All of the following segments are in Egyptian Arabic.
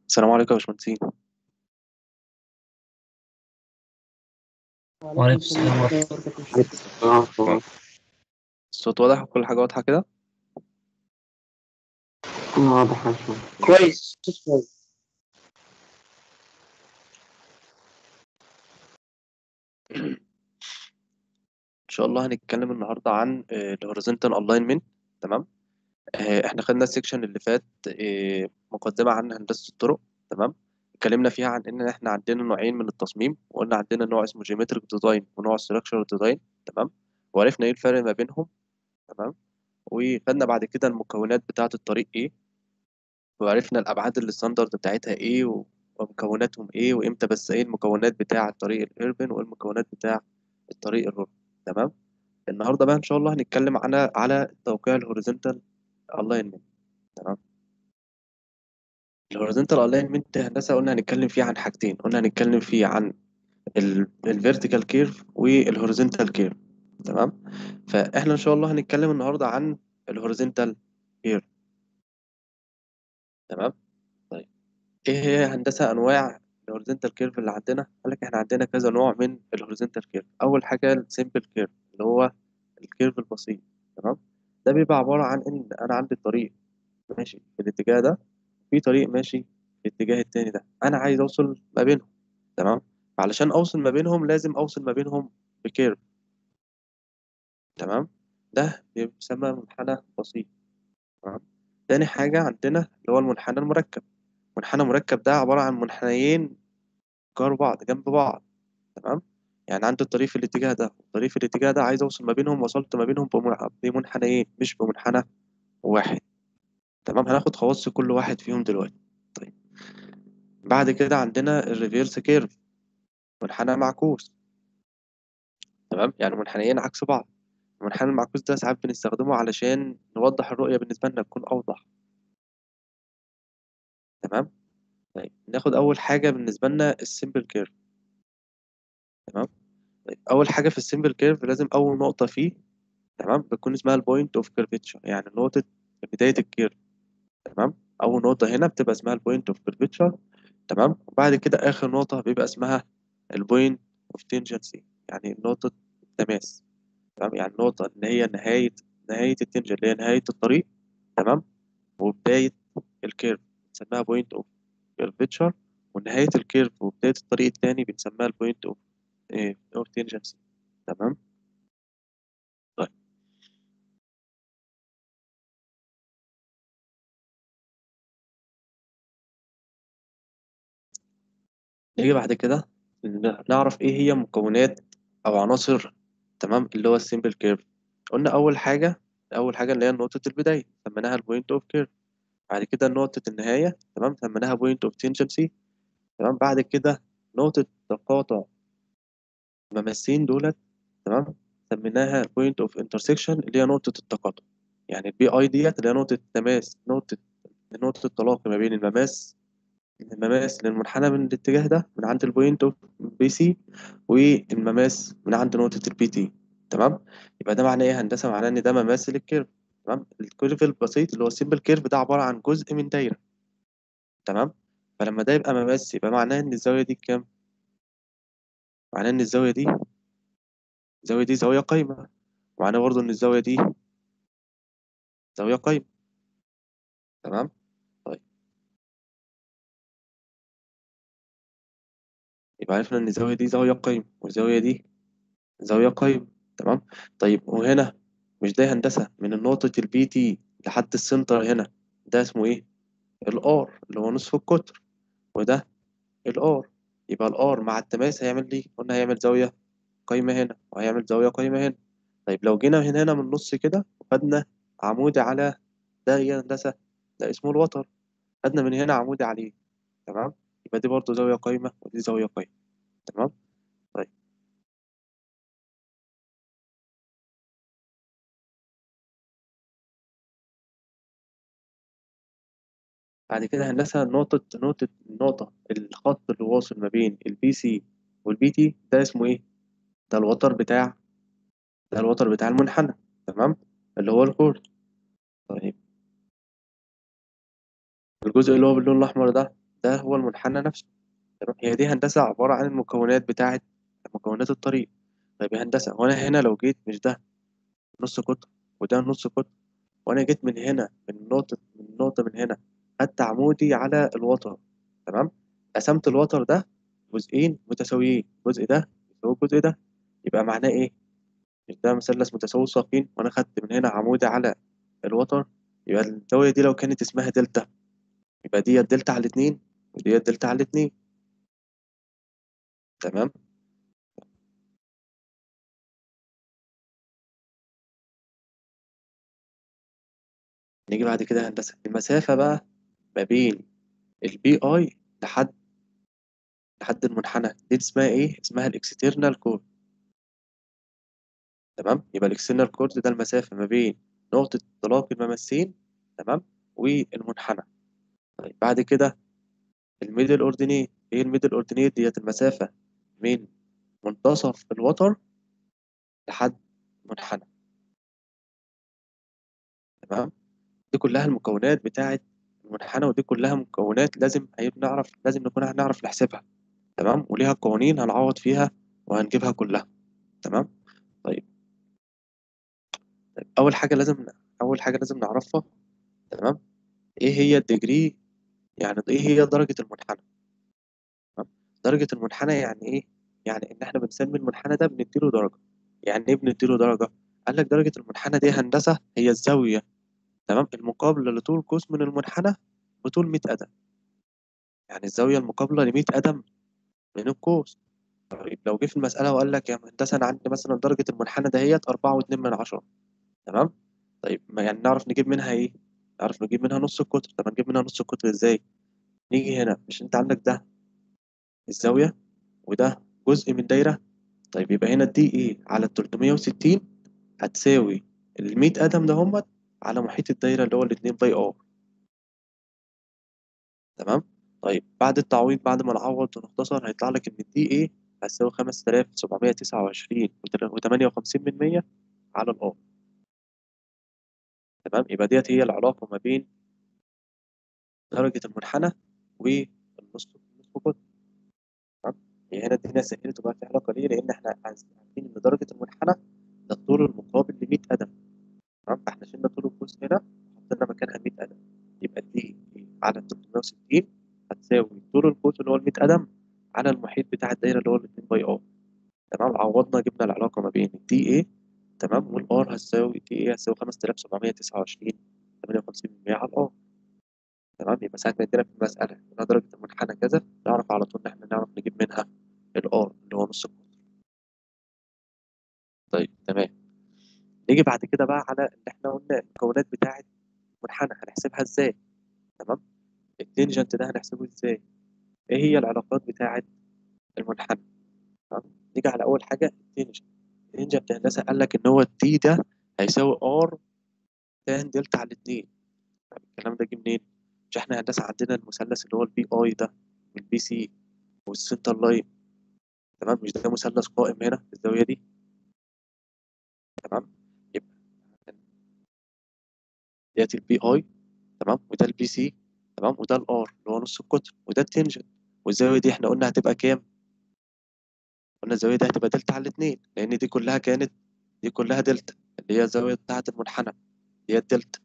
السلام عليكم يا باشمهندسين وعليكم السلام ورحمة الله الصوت واضح وكل حاجة واضحة كده واضح يا شباب. كويس كويس إن شاء الله هنتكلم النهاردة عن الهوريزونتال الاينمنت تمام آه، احنا خدنا السيكشن اللي فات آه، مقدمة عن هندسة الطرق تمام اتكلمنا فيها عن ان احنا عندنا نوعين من التصميم وقلنا عندنا نوع اسمه جيومتريك ديزاين ونوع ستراكشر ديزاين تمام وعرفنا ايه الفرق ما بينهم تمام وخدنا بعد كده المكونات بتاعة الطريق ايه وعرفنا الابعاد الستاندرد بتاعتها ايه و- ومكوناتهم ايه وامتى بس ايه المكونات بتاع الطريق الاربن والمكونات بتاع الطريق الربع تمام النهارده بقى ان شاء الله هنتكلم على على توقيع الهوريزونتال الاينمنت تمام الهوريزونتال الاينمنت هندسه قلنا هنتكلم فيه عن حاجتين قلنا هنتكلم فيه عن الفيرتيكال كيرف والهوريزونتال كيرف تمام فاحنا ان شاء الله هنتكلم النهارده عن الهوريزونتال كيرف تمام طيب ايه هي هندسه انواع الهوريزونتال كيرف اللي عندنا قال لك احنا عندنا كذا نوع من الهوريزونتال كيرف اول حاجه السيمبل كيرف اللي هو الكيرف البسيط تمام ده بيبقى عباره عن ان انا عندي طريق ماشي في الاتجاه ده في طريق ماشي في الاتجاه التاني ده انا عايز اوصل ما بينهم تمام علشان اوصل ما بينهم لازم اوصل ما بينهم بكيرف تمام ده بيسمى منحنى بسيط تمام تاني حاجة عندنا اللي هو المنحنى المركب المنحنى المركب ده عبارة عن منحنيين جار بعض جنب بعض تمام يعني عندي الطريق في الاتجاه ده والطريق في الاتجاه ده عايز اوصل ما بينهم وصلت ما بينهم بمن- بمنحنيين مش بمنحنى واحد تمام هناخد خواص كل واحد فيهم دلوقتي طيب بعد كده عندنا الريفيرس كيرف منحنى معكوس تمام يعني منحنيين عكس بعض المنحنى المعكوس ده ساعات بنستخدمه علشان نوضح الرؤية بالنسبة لنا تكون أوضح تمام طيب ناخد أول حاجة بالنسبة لنا السيمبل كيرف تمام طيب أول حاجة في السيمبل كيرف لازم أول نقطة فيه تمام بتكون اسمها البوينت أوف كيرفتشر يعني نقطة بداية الكيرف تمام أول نقطة هنا بتبقى اسمها البوينت أوف كيرفتشر تمام وبعد كده آخر نقطة بيبقى اسمها البوينت أوف تنجنسي يعني نقطة التماس تمام يعني النقطة اللي هي نهاية نهاية التنجن اللي هي نهاية الطريق تمام وبداية الكيرف بنسميها بوينت أوف كيرفتشر ونهاية الكيرف وبداية الطريق التاني بنسميها البوينت أوف أوف تنجنسي تمام طيب نيجي بعد كده ن- نعرف إيه هي مكونات أو عناصر تمام اللي هو السيمبل كيرف قلنا أول حاجة أول حاجة اللي هي نقطة البداية سميناها البوينت أوف كيرف بعد كده نقطة النهاية تمام سميناها بوينت أوف تنجنسي تمام بعد كده نقطة تقاطع المماسين دولت تمام سميناها بوينت اوف انترسكشن اللي هي نقطة التقاطع يعني البي اي ديت اللي هي نقطة تماس نقطة نقطة التلاقي ما بين المماس المماس للمنحنى من الاتجاه ده من عند البوينت اوف بي سي والمماس من عند نقطة البي تي تمام يبقى ده معناه ايه هندسة معناه ان ده مماس للكيرف تمام الكيرف البسيط اللي هو السيمبل كيرف ده عبارة عن جزء من دايرة تمام فلما ده يبقى مماس يبقى معناه ان الزاوية دي كام معناه ان الزاوية دي الزاوية دي زاوية قايمة ومعناه برضه إن الزاوية دي زاوية قايمة تمام طيب يبقى عرفنا إن الزاوية دي زاوية قايمة والزاوية دي زاوية قايمة تمام طيب وهنا مش ده هندسة من النقطة البي تي لحد السنتر هنا ده اسمه إيه؟ الآر اللي هو نصف القطر وده الآر يبقى الآر مع التماس هيعمل لي قلنا هيعمل زاوية قايمة هنا وهيعمل زاوية قايمة هنا طيب لو جينا من هنا من النص كده وخدنا عمودي على ده إيه هندسة ده اسمه الوتر خدنا من هنا عمودي عليه تمام يبقى دي برضه زاوية قايمة ودي زاوية قايمة تمام طيب بعد كده هندسة نقطة نقطة النقطة الخط اللي واصل ما بين البي سي والبي تي ده اسمه ايه؟ ده الوتر بتاع ده الوتر بتاع المنحنى تمام اللي هو الكورد طيب الجزء اللي هو باللون الأحمر ده ده هو المنحنى نفسه تمام هي دي هندسة عبارة عن المكونات بتاعة مكونات الطريق طيب يا هندسة وأنا هنا لو جيت مش ده نص قطر وده نص قطر وأنا جيت من هنا من نقطة من نقطة من هنا خدت عمودي على الوتر تمام قسمت الوتر ده جزئين متساويين الجزء ده يساوي الجزء ده يبقى معناه إيه؟ مش ده مثلث متساوي الساقين وأنا خدت من هنا عمودي على الوتر يبقى الزاوية دي لو كانت اسمها دلتا يبقى دي دلتا على الاتنين ودي دلتا على الاتنين تمام نيجي بعد كده هندسة المسافة بقى ما بين البي اي لحد لحد المنحنى دي اسمها ايه؟ اسمها الاكسترنال كورد تمام يبقى الاكسترنال كورد ده المسافة ما بين نقطة انطلاق الممسين تمام والمنحنى طيب بعد كده الميدل اوردينيت ايه الميدل اوردينيت ديت المسافة من منتصف الوتر لحد المنحنى تمام دي كلها المكونات بتاعة المنحنى ودي كلها مكونات لازم نعرف لازم نكون هنعرف نحسبها تمام وليها قوانين هنعوض فيها وهنجيبها كلها تمام طيب طيب أول حاجة لازم أول حاجة لازم نعرفها تمام إيه هي الديجري يعني إيه هي درجة المنحنى تمام درجة المنحنى يعني إيه يعني إن إحنا بنسمي المنحنى ده بنديله درجة يعني إيه بنديله درجة قال لك درجة المنحنى دي هندسة هي الزاوية تمام المقابلة لطول قوس من المنحنى بطول 100 قدم يعني الزاوية المقابلة ل 100 قدم من القوس طيب لو جه في المسألة وقال لك يا هندسة أنا عندي مثلا درجة المنحنى دهيت أربعة واتنين من عشرة تمام طيب ما يعني نعرف نجيب منها إيه؟ نعرف نجيب منها نص القطر طب نجيب منها نص القطر إزاي؟ نيجي هنا مش أنت عندك ده الزاوية وده جزء من دايرة طيب يبقى هنا دي إيه على التلتمية وستين هتساوي المية قدم ده همت على محيط الدايرة اللي هو الاتنين باي ار تمام طيب بعد التعويض بعد ما نعوض ونختصر هيطلع لك إن دي إيه هتساوي خمسة آلاف سبعمية تسعة وعشرين وتمانية وخمسين من مية على الآر تمام يبقى ديت هي العلاقة ما بين درجة المنحنى والنص النص قطر تمام هي هنا الدنيا سهلت وبقى في علاقة ليه؟ لأن إحنا عارفين إن درجة المنحنى ده الطول المقابل ل 100 قدم تمام فإحنا شلنا طول القوس هنا وحطينا مكانها 100 قدم يبقى دي على 360 هتساوي طول القوس اللي هو ال 100 قدم على المحيط بتاع الدايرة اللي هو ال 2 باي ار تمام عوضنا جبنا العلاقة ما بين الدي اي تمام والار هتساوي دي اي هتساوي 5729 58 على الار تمام يبقى ساعة ما يدينا في المسألة إنها درجة المنحنى كذا نعرف على طول إن إحنا نعرف نجيب منها الار اللي هو نص القطر طيب تمام نيجي بعد كده بقى على اللي إحنا قلنا المكونات بتاعة المنحنى هنحسبها إزاي تمام التنجنت ده هنحسبه إزاي إيه هي العلاقات بتاعة المنحنى تمام نيجي على أول حاجة التنجنت التنجنت هندسة قال لك إن هو التي ده هيساوي ار تان دلتا على الاتنين طب الكلام ده جه منين؟ مش احنا هندسة عندنا المثلث اللي هو البي اي ده والبي سي والسنتر لاين تمام مش ده مثلث قائم هنا في الزاوية دي تمام يبقى ديت البي اي تمام وده البي سي تمام وده الار اللي هو نص القطر وده التنجنت والزاوية دي احنا قلنا هتبقى كام؟ قلنا الزاوية دي هتبقى دلتا على الاتنين لأن دي كلها كانت دي كلها دلتا اللي هي الزاوية بتاعة المنحنى اللي هي الدلتا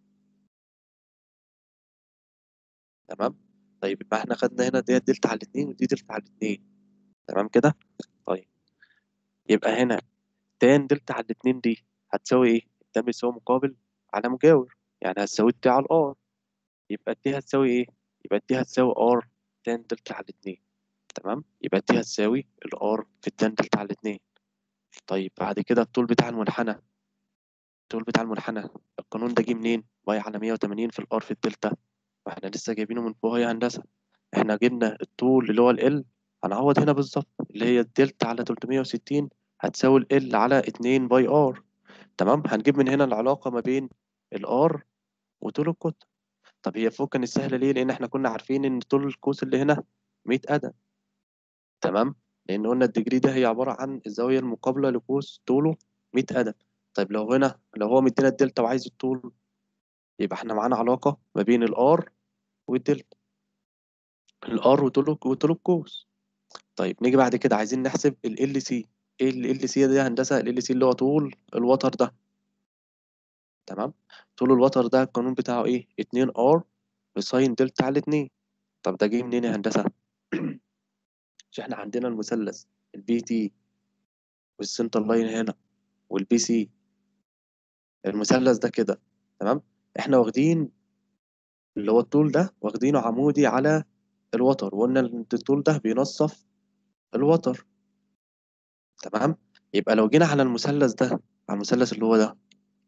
تمام طيب يبقى احنا خدنا هنا ديت دلتا على الاتنين ودي دلتا على الاتنين تمام كده طيب يبقى هنا تان دلتا على الاتنين دي هتساوي ايه التان بيساوي مقابل على مجاور يعني هتساوي التي على الار يبقى التي هتساوي ايه يبقى التي هتساوي ار تان دلتا على الاتنين تمام يبقى التي هتساوي الار في التان دلتا على الاتنين طيب بعد كده الطول بتاع المنحنى الطول بتاع المنحنى القانون ده جه منين واي على 180 في الار في الدلتا واحنا لسه جايبينه من فوق يا هندسه احنا جبنا الطول اللي هو ال هنعوض هنا بالظبط اللي هي الدلتا على 360 هتساوي ال على 2 باي ار تمام هنجيب من هنا العلاقه ما بين الار وطول القطر طب هي فوق كانت سهله ليه لان احنا كنا عارفين ان طول القوس اللي هنا 100 قدم تمام لان قلنا الديجري ده هي عباره عن الزاويه المقابله لقوس طوله 100 قدم طيب لو هنا لو هو مدينا الدلتا وعايز الطول يبقى احنا معانا علاقه ما بين الار والدلتا الار وطول وطول القوس طيب نيجي بعد كده عايزين نحسب ال سي ايه ال سي ده يا هندسه ال سي اللي هو طول الوتر ده تمام طول الوتر ده القانون بتاعه ايه 2 ار بساين دلتا على 2 طب ده جه منين يا هندسه مش احنا عندنا المثلث البي تي والسنتر لاين هنا والبي سي المثلث ده كده تمام احنا واخدين اللي هو الطول ده واخدينه عمودي على الوتر وقلنا ان الطول ده بينصف الوتر تمام يبقى لو جينا على المثلث ده على المثلث اللي هو ده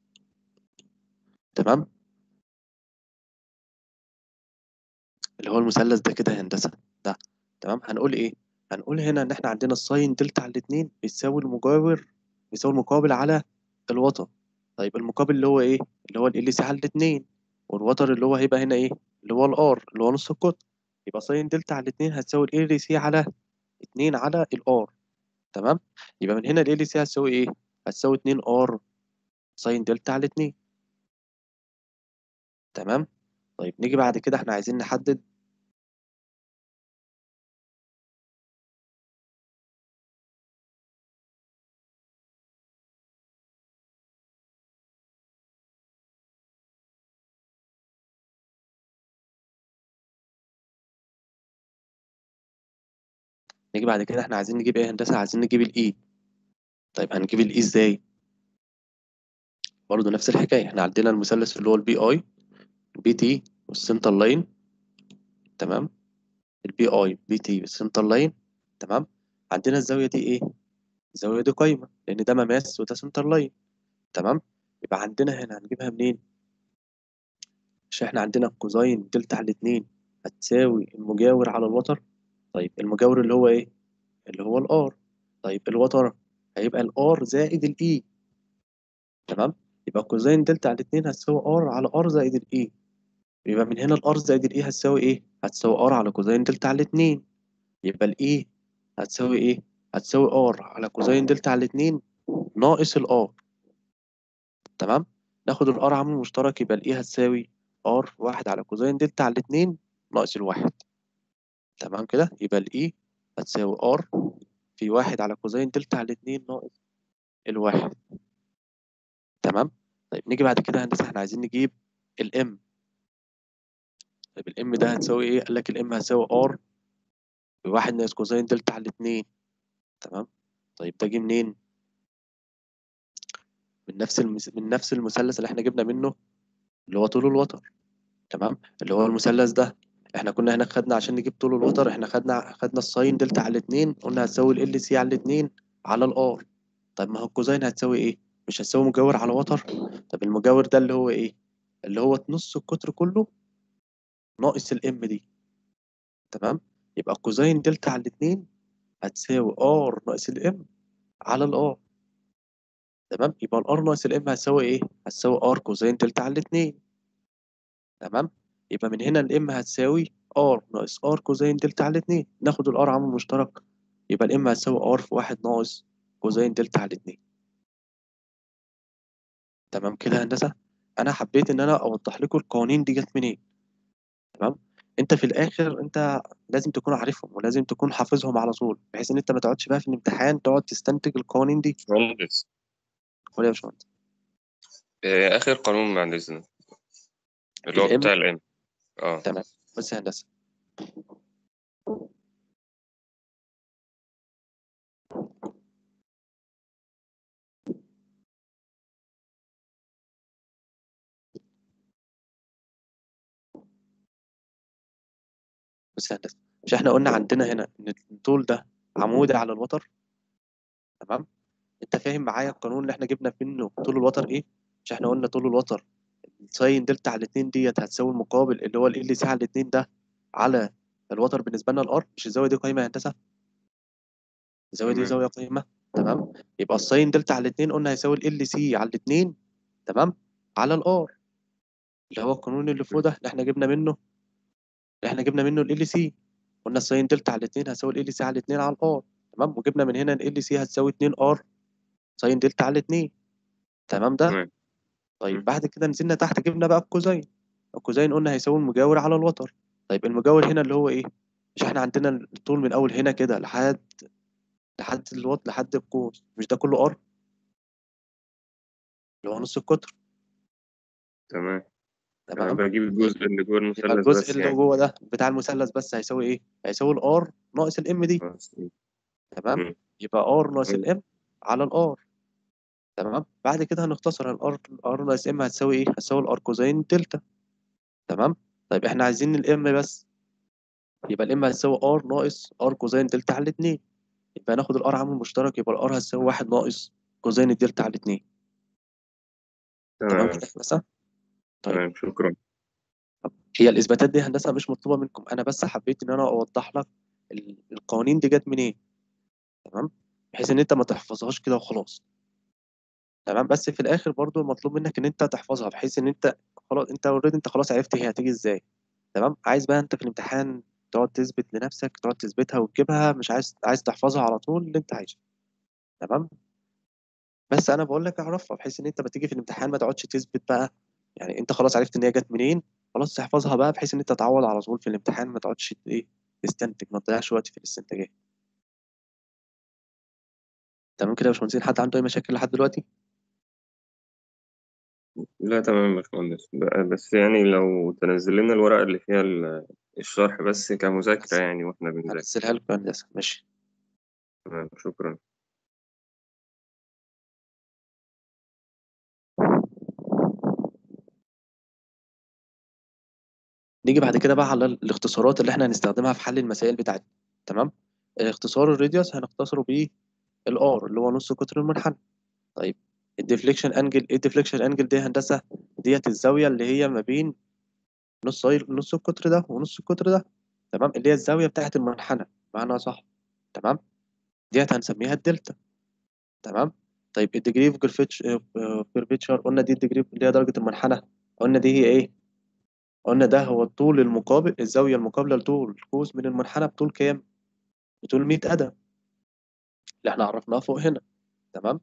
تمام اللي هو المثلث ده كده يا هندسه ده تمام هنقول ايه هنقول هنا ان احنا عندنا الساين دلتا على الاتنين بيساوي المجاور بيساوي المقابل على الوتر طيب المقابل اللي هو ايه اللي هو ال سي على الاتنين والوتر اللي هو هيبقى هنا ايه اللي هو الار اللي هو نص القطر يبقى ساين دلتا على الاتنين هتساوي ال سي على اتنين على الار تمام يبقى من هنا ال سي هتساوي ايه هتساوي اتنين ار ساين دلتا على اتنين تمام طيب نيجي بعد كده احنا عايزين نحدد نيجي بعد كده احنا عايزين نجيب ايه يا هندسة عايزين نجيب الاي طيب هنجيب الاي ازاي برضه نفس الحكاية احنا عندنا المثلث اللي هو البي اي البي تي والسنتر لاين تمام البي اي بي تي والسنتر لاين تمام عندنا الزاوية دي ايه الزاوية دي قايمة لأن ده مماس وده سنتر لاين تمام يبقى عندنا هنا هنجيبها منين مش احنا عندنا كوزين دلتا على الاتنين هتساوي المجاور على الوتر طيب المجاور اللي هو ايه اللي هو الار طيب الوتر هيبقى الار زائد الاي تمام يبقى كوزين دلتا على الاتنين هتساوي ار على ار زائد الاي يبقى من هنا الار زائد الاي هتساوي ايه هتساوي ار على كوزين دلتا على الاتنين يبقى الاي هتساوي ايه هتساوي ار على كوزين دلتا على الاتنين ناقص الار تمام ناخد الار عامل مشترك يبقى الاي هتساوي ار واحد على كوزين دلتا على الاتنين ناقص الواحد تمام كده يبقى الاي هتساوي ار في واحد على كوزين دلتا على الاتنين ناقص الواحد تمام طيب نيجي بعد كده هندسة احنا عايزين نجيب الام طيب الام ده هتساوي ايه قال لك الام هتساوي ار في واحد ناقص كوزين دلتا على الاتنين تمام طيب ده جه منين من نفس المس... من نفس المثلث اللي احنا جبنا منه اللي هو طول الوتر تمام اللي هو المثلث ده احنا كنا هناك خدنا عشان نجيب طول الوتر احنا خدنا خدنا الساين دلتا على الاتنين قلنا هتساوي ال سي على الاتنين على الار طيب ما هو الكوزين هتساوي ايه مش هتساوي مجاور على وتر طب المجاور ده اللي هو ايه اللي هو نص القطر كله ناقص الام دي تمام يبقى كوزين دلتا على الاتنين هتساوي ار ناقص الام على الار تمام يبقى الار ناقص الام هتساوي ايه هتساوي ار كوزين دلتا على الاتنين تمام يبقى من هنا الام هتساوي ار ناقص ار كوزين دلتا على الاتنين ناخد الار عامل مشترك يبقى الام هتساوي ار في واحد ناقص كوزين دلتا على الاتنين تمام كده يا هندسة انا حبيت ان انا اوضح لكم القوانين دي جت منين تمام انت في الاخر انت لازم تكون عارفهم ولازم تكون حافظهم على طول بحيث ان انت ما تقعدش بقى في الامتحان تقعد تستنتج القوانين دي مهندس قول يا باشمهندس آه، آخر قانون بعد إذنك اللي هو الام بتاع الام اه تمام بص يا هندسة بص يا هندسة مش احنا قلنا عندنا هنا ان الطول ده عمودي على الوتر تمام انت فاهم معايا القانون اللي احنا جبنا منه طول الوتر ايه مش احنا قلنا طول الوتر الساين دلتا على الاتنين ديت هتساوي المقابل اللي هو ال سي على الاتنين ده على الوتر بالنسبة لنا الار مش الزاوية دي قايمة يا هندسة الزاوية دي تمام. زاوية قايمة تمام يبقى الساين دلتا على الاتنين قلنا هيساوي ال سي على الاتنين تمام على الار اللي هو القانون اللي فوق ده اللي احنا جبنا منه اللي احنا جبنا منه ال سي قلنا الساين دلتا على الاتنين هتساوي ال سي على الاتنين على الار تمام وجبنا من هنا ال سي هتساوي 2 ار ساين دلتا على الاتنين تمام ده تمام طيب مم. بعد كده نزلنا تحت جبنا بقى الكوزين الكوزين قلنا هيساوي المجاور على الوتر طيب المجاور هنا اللي هو ايه مش احنا عندنا الطول من اول هنا كده لحد لحد الوط لحد القوس مش ده كله ار اللي هو نص القطر تمام أنا تمام بجيب الجزء اللي جوه يبقى المثلث الجزء بس اللي يعني جوه ده بتاع المثلث بس هيساوي ايه هيساوي الار ناقص الام دي خلاص. تمام مم. يبقى ار ناقص مم. الام على الار تمام بعد كده هنختصر الار ار ناقص ام هتساوي ايه هتساوي الار كوزين دلتا تمام طيب احنا عايزين الام بس يبقى الام هتساوي ار ناقص ار كوزين دلتا على الاتنين يبقى هناخد الار عامل مشترك يبقى الار هتساوي واحد ناقص كوزين الدلتا على الاتنين تمام تمام كده يا هندسة طيب تمام شكرا هي الاثباتات دي هندسه مش مطلوبه منكم انا بس حبيت ان انا اوضح لك ال- القوانين دي جت منين تمام بحيث ان انت ما تحفظهاش كده وخلاص تمام بس في الاخر برضو مطلوب منك ان انت تحفظها بحيث ان انت خلاص انت اوريدي انت خلاص عرفت هي هتيجي ازاي تمام عايز بقى انت في الامتحان تقعد تثبت لنفسك تقعد تثبتها وتجيبها مش عايز عايز تحفظها على طول اللي انت عايزه تمام بس انا بقول لك اعرفها بحيث ان انت ما تيجي في الامتحان ما تقعدش تثبت بقى يعني انت خلاص عرفت ان هي جت منين خلاص تحفظها بقى بحيث ان انت تعوض على طول في الامتحان ما تقعدش ايه تستنتج ما تضيعش وقت في الاستنتاجات تمام كده يا باشمهندسين حد عنده اي مشاكل لحد دلوقتي لا تمام يا باشمهندس بقى- بس يعني لو تنزل لنا الورقة اللي فيها ال- الشرح بس كمذاكرة يعني واحنا بنذاكر هنزلها لكم يا هندسه ماشي تمام شكرا نيجي بعد كده بقى على الاختصارات اللي احنا هنستخدمها في حل المسائل بتاعتنا تمام اختصار الراديوس هنختصره بيه الار اللي هو نص قطر المنحنى طيب الديفليكشن انجل ايه الديفليكشن انجل دي يا هندسه ديت الزاويه اللي هي ما بين نص نص القطر ده ونص القطر ده تمام اللي هي الزاويه بتاعه المنحنى معناها صح تمام ديت هنسميها الدلتا تمام طيب الديجري اوف كيرفتشر قلنا دي الديجري اللي هي درجه المنحنى قلنا دي هي ايه قلنا ده هو الطول المقابل الزاويه المقابله لطول القوس من المنحنى بطول كام بطول 100 قدم اللي احنا عرفناها فوق هنا تمام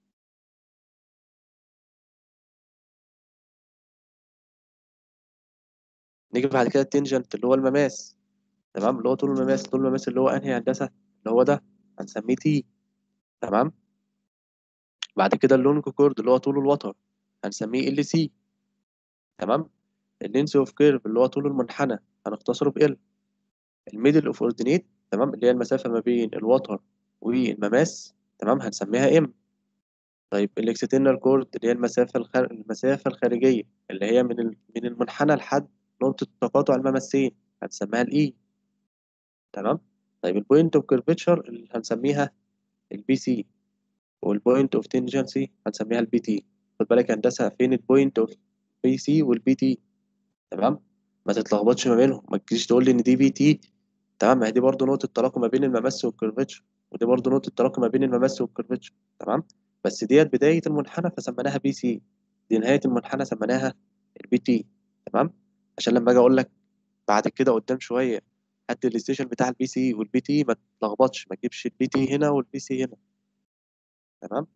نيجي بعد كده التنجنت اللي هو المماس تمام اللي هو طول المماس طول المماس اللي هو انهي هندسه اللي هو ده هنسميه تي تمام بعد كده اللونج كورد اللي هو طول الوتر هنسميه ال سي تمام اللينس اوف كيرف اللي هو طول المنحنى هنختصره ب ال الميدل اوف اوردينيت تمام اللي هي المسافه ما بين الوتر والمماس تمام هنسميها ام طيب الاكسترنال كورد اللي هي المسافه الخار... المسافه الخارجيه اللي هي من ال... من المنحنى لحد نقطه تقاطع الممسين هنسميها الاي تمام طيب البوينت اوف كيرفتشر اللي هنسميها البي سي والبوينت اوف تنجنسي هنسميها البي تي خد بالك يا هندسه فين البوينت اوف بي سي والبي تي تمام ما تتلخبطش ما بينهم ما تجيش تقول لي ان دي بي تي تمام ما هي دي برضه نقطه تلاقي ما بين الممس والكيرفتشر ودي برضه نقطه تلاقي ما بين الممس والكيرفتشر تمام بس ديت بدايه المنحنى فسميناها بي سي دي نهايه المنحنى سميناها البي تي تمام عشان لما اجي اقول لك بعد كده قدام شويه هات الستيشن بتاع البي سي والبي تي ما تتلخبطش ما تجيبش البي تي هنا والبي سي هنا تمام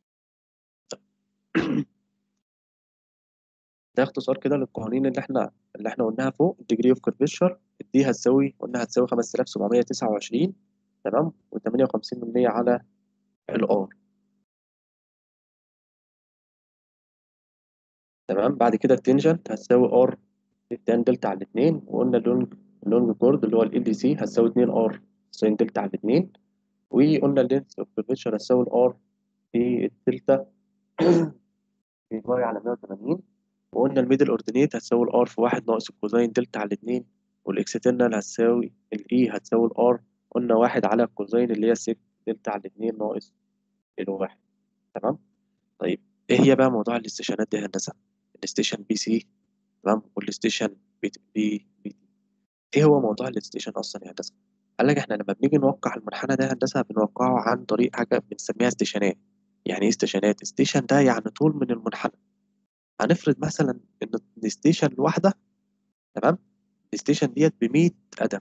ده اختصار كده للقوانين اللي احنا اللي احنا قلناها فوق الديجري اوف كيرفيشر دي هتساوي قلنا هتساوي 5729 تمام و58% على الار تمام بعد كده التنجنت هتساوي ار التان دلتا على الاثنين وقلنا اللونج اللونج كورد اللي هو ال دي سي هتساوي 2 ار ساين دلتا على الاثنين وقلنا اللينس اوف كيرفيشر هتساوي الار في الدلتا في باي على 180 وقلنا الميدل اوردينيت هتساوي الار في واحد ناقص الكوزين دلتا على الاثنين والاكسترنال هتساوي الاي هتساوي الار قلنا واحد على الكوزين اللي هي سيك دلتا على الاثنين ناقص الواحد تمام طيب ايه هي بقى موضوع الاستيشنات دي يا هندسه الاستيشن بي سي تمام والاستيشن بي بي بي ايه هو موضوع الاستيشن اصلا يا هندسه قال لك احنا لما بنيجي نوقع المنحنى ده يا هندسه بنوقعه عن طريق حاجه بنسميها استيشنات يعني ايه استيشنات استيشن ده يعني طول من المنحنى هنفرض مثلا ان الستيشن الواحده تمام الستيشن ديت ب 100 قدم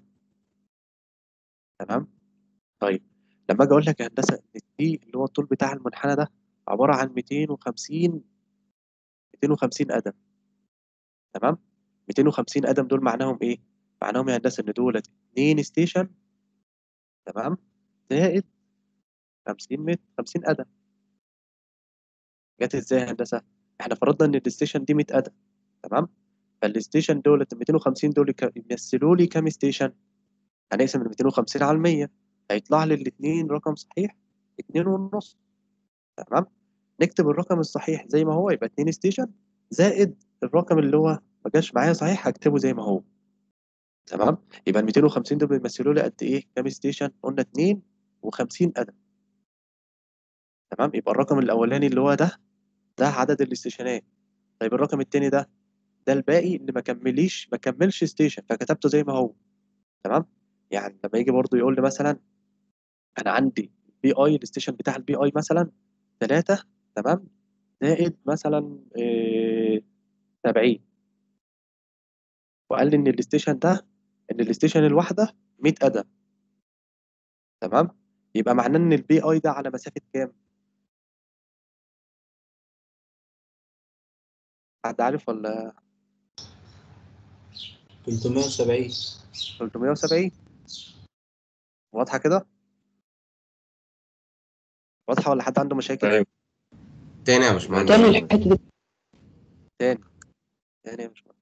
تمام طيب لما اجي اقول لك يا هندسه ان دي اللي هو الطول بتاع المنحنى ده عباره عن 250 250 قدم تمام 250 قدم دول معناهم ايه معناهم يا هندسه ان دولت اتنين ستيشن تمام زائد 50 متر 50 قدم جت ازاي يا هندسه احنا فرضنا ان الستيشن دي 100 قدم تمام فالستيشن دولت ال 250 دول ك- يمثلوا لي كام ستيشن هنقسم ال 250 على ال 100 هيطلع لي الاثنين رقم صحيح 2 ونص تمام نكتب الرقم الصحيح زي ما هو يبقى 2 ستيشن زائد الرقم اللي هو ما جاش معايا صحيح هكتبه زي ما هو تمام يبقى ال 250 دول بيمثلوا لي قد ايه كام ستيشن قلنا 52 قدم تمام يبقى الرقم الاولاني اللي هو ده ده عدد الاستيشنات طيب الرقم التاني ده ده الباقي اللي ما كمليش ما كملش ستيشن فكتبته زي ما هو تمام يعني لما يجي برضو يقول لي مثلا انا عندي بي اي الستيشن بتاع البي اي مثلا 3 تمام زائد مثلا إيه 70 وقال لي ان الستيشن ده ان الستيشن الواحده 100 قدم تمام يبقى معناه ان البي اي ده على مسافه كام حد عارف ولا 370 370 واضحه كده واضحه ولا حد عنده مشاكل أيوة. تاني يا باشمهندس كمل الحته دي تاني تاني يا باشمهندس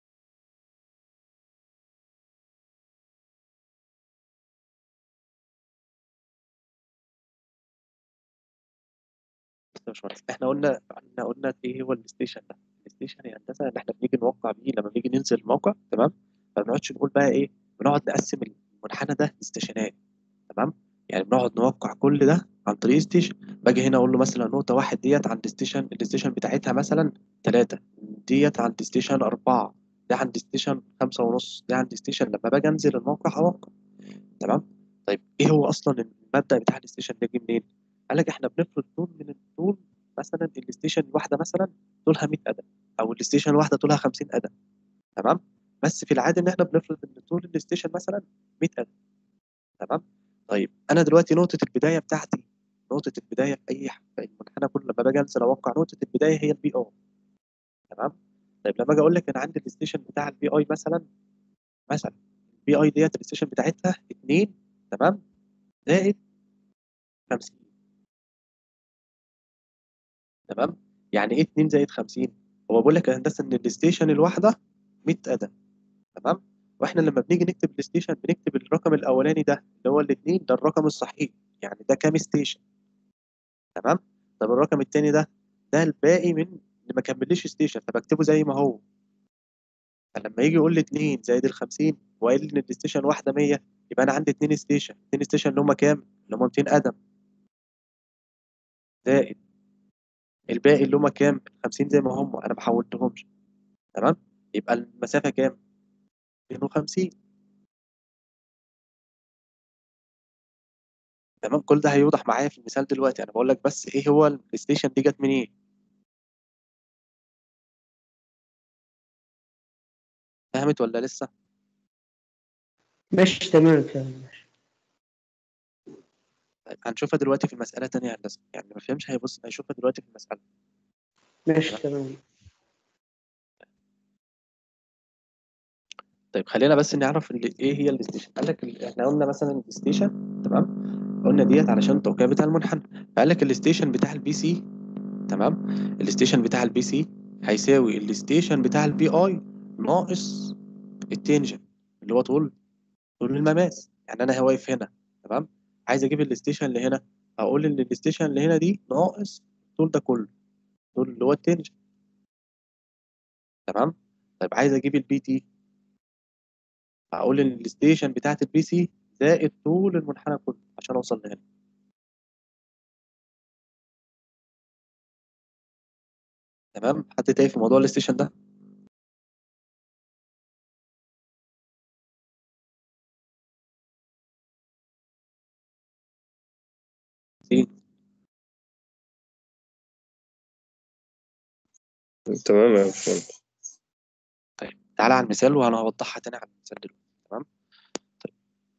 بص يا باشمهندس احنا قلنا احنا قلنا ايه هو الستيشن ده الستيشن يا هندسه ان احنا بنيجي نوقع بيه لما بنيجي ننزل الموقع تمام ما بنقعدش نقول بقى ايه بنقعد نقسم المنحنى ده لاستيشنات تمام يعني بنقعد نوقع كل ده عن طريق ستيشن باجي هنا اقول له مثلا نقطه واحد ديت عند ستيشن الستيشن بتاعتها مثلا ثلاثة ديت عند ستيشن أربعة ده عند ستيشن خمسة ونص ده عند ستيشن لما باجي انزل الموقع اوقع تمام طيب ايه هو اصلا المبدأ بتاع الستيشن ده جه منين؟ قال لك احنا بنفرض طول من الطول مثلا الستيشن الواحده مثلا طولها 100 قدم او الستيشن الواحده طولها 50 قدم تمام بس في العاده ان احنا بنفرض ان طول الستيشن مثلا 100 قدم تمام طيب انا دلوقتي نقطه البدايه بتاعتي نقطه البدايه في اي ح- في المنحنى كله لما باجي انزل اوقع نقطه البدايه هي البي اي تمام طيب لما اجي اقول لك انا عندي الستيشن بتاع البي اي مثلا مثلا البي اي ديت الستيشن بتاعتها 2 تمام زائد 50 تمام يعني ايه 2 زائد 50 هو بيقول لك يا هندسه ان الستيشن الواحده 100 قدم تمام واحنا لما بنيجي نكتب الستيشن بنكتب الرقم الاولاني ده اللي هو الاثنين ده الرقم الصحيح يعني ده كام ستيشن تمام طب الرقم الثاني ده ده الباقي من اللي ما كمليش ستيشن فبكتبه زي ما هو فلما يجي يقول لي 2 زائد ال 50 وقال لي ان الستيشن واحده 100 يبقى انا عندي 2 ستيشن 2 ستيشن اللي هم كام اللي هم 200 قدم زائد الباقي اللي هم كام 50 زي ما هم انا ما حولتهمش تمام يبقى المسافه كام 250 تمام كل ده هيوضح معايا في المثال دلوقتي انا بقول لك بس ايه هو الستيشن دي جت منين فهمت ولا لسه ماشي تمام فاهم طيب هنشوفها دلوقتي في مسألة تانية يا هندسة يعني ما فهمش هيبص هيشوفها دلوقتي في المسألة ماشي تمام طيب خلينا بس نعرف ال- ايه هي الستيشن قال لك ال- احنا قلنا مثلا الستيشن تمام قلنا ديت علشان التوقيع بتاع المنحنى فقال لك الستيشن بتاع البي سي تمام الستيشن بتاع البي سي هيساوي الستيشن بتاع البي اي ناقص التنجن اللي هو طول طول المماس يعني انا واقف هنا تمام عايز اجيب الستيشن اللي هنا هقول ان الستيشن اللي هنا دي ناقص الطول ده كله الطول اللي هو التنجن تمام طيب عايز اجيب البي تي هقول ان الستيشن بتاعت البي سي زائد طول المنحنى كله عشان اوصل لهنا تمام حد تاني في موضوع الستيشن ده سي تمام يا باشمهندس طيب تعالى على المثال وانا هوضحها تاني على المثال دلوقتي تمام طيب